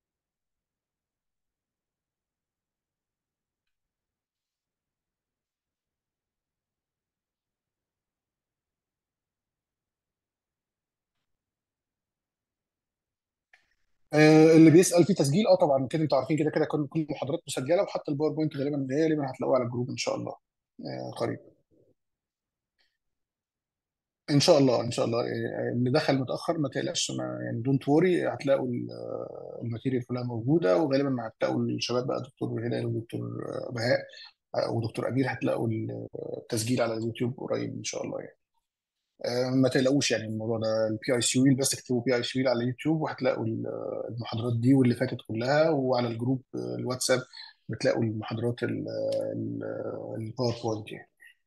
آه، اللي بيسال في تسجيل اه طبعا كده انتوا عارفين كده كده كل كل المحاضرات مسجله وحتى الباوربوينت غالبا غالبا هتلاقوه على الجروب ان شاء الله آه، قريب ان شاء الله ان شاء الله آه، اللي دخل متاخر ما تقلقش ما يعني دونت وري هتلاقوا ال- آه، الماتيريال كلها موجوده وغالبا هتلاقوا الشباب بقى دكتور هلال ودكتور آه، بهاء آه، ودكتور امير هتلاقوا التسجيل على اليوتيوب قريب ان شاء الله يعني آه، ما تقلقوش يعني الموضوع ده البي اي سي ويل بس اكتبوا بي اي سي ويل على اليوتيوب وهتلاقوا ال- المحاضرات دي واللي فاتت كلها وعلى الجروب آه، الواتساب بتلاقوا المحاضرات ال- ال- الباوربوينت يعني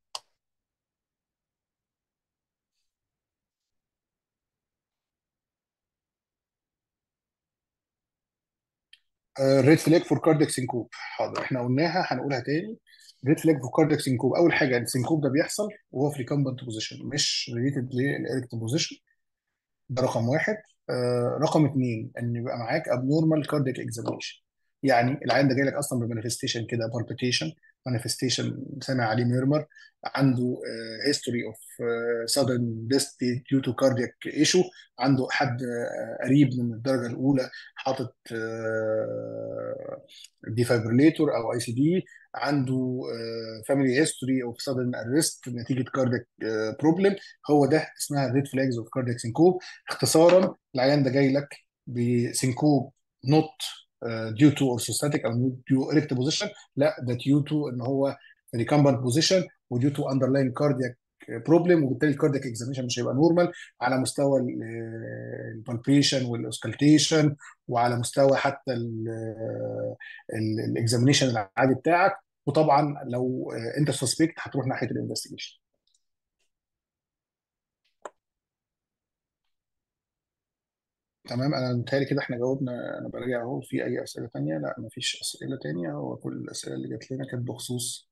ريد فلاج فور كاردياك سينكوب حاضر احنا قلناها هنقولها تاني ريد فلاج فور كاردياك سينكوب اول حاجه السينكوب ده بيحصل وهو في ريكمبنت بوزيشن مش ريليتد للاريكت بوزيشن ده رقم واحد آه رقم اثنين ان يبقى معاك ابنورمال كاردياك اكزامينشن يعني العيان ده جاي لك اصلا بمانيفستيشن كده بالبيتيشن مانيفستيشن سامع عليه ميرمر عنده هيستوري اوف سادن ديث ديو تو كاردياك ايشو عنده حد آه، قريب من الدرجه الاولى حاطط ديفابريليتور او اي سي دي عنده فاميلي هيستوري اوف سادن ارست نتيجه كاردياك بروبلم هو ده اسمها ريد فلاجز اوف كاردياك سينكوب اختصارا العيان ده جاي لك بسينكوب نوت ديو تو اورثوستاتيك او ديو اريكت بوزيشن لا ده ديو تو ان هو ريكمبنت بوزيشن وديو تو اندرلاين كاردياك بروبلم وبالتالي الكاردياك اكزاميشن مش هيبقى نورمال على مستوى البالبيشن والاوسكالتيشن وعلى مستوى حتى الاكزامينشن العادي بتاعك وطبعا لو آه، انت سسبكت هتروح ناحيه الانفستيجيشن تمام انا متهيألي كده احنا جاوبنا انا براجع اهو في اي اسئله تانية لا مفيش اسئله تانية هو كل الاسئله اللي جات لنا كانت بخصوص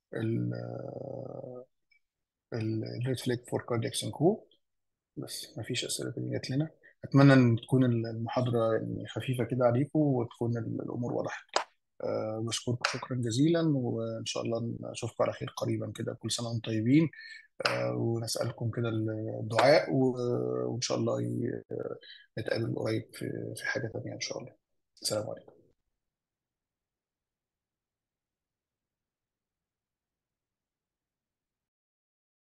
الريد فليك فور كاردياك سينكوب بس مفيش اسئله تانية جات لنا اتمنى ان تكون المحاضره يعني خفيفه كده عليكم وتكون الامور وضحت أه بشكركم شكرا جزيلا وان شاء الله نشوفكم على خير قريبا كده كل سنه وانتم طيبين أه ونسالكم كده الدعاء و- وان شاء الله ي- نتقابل قريب في في حاجه تانية ان شاء الله السلام عليكم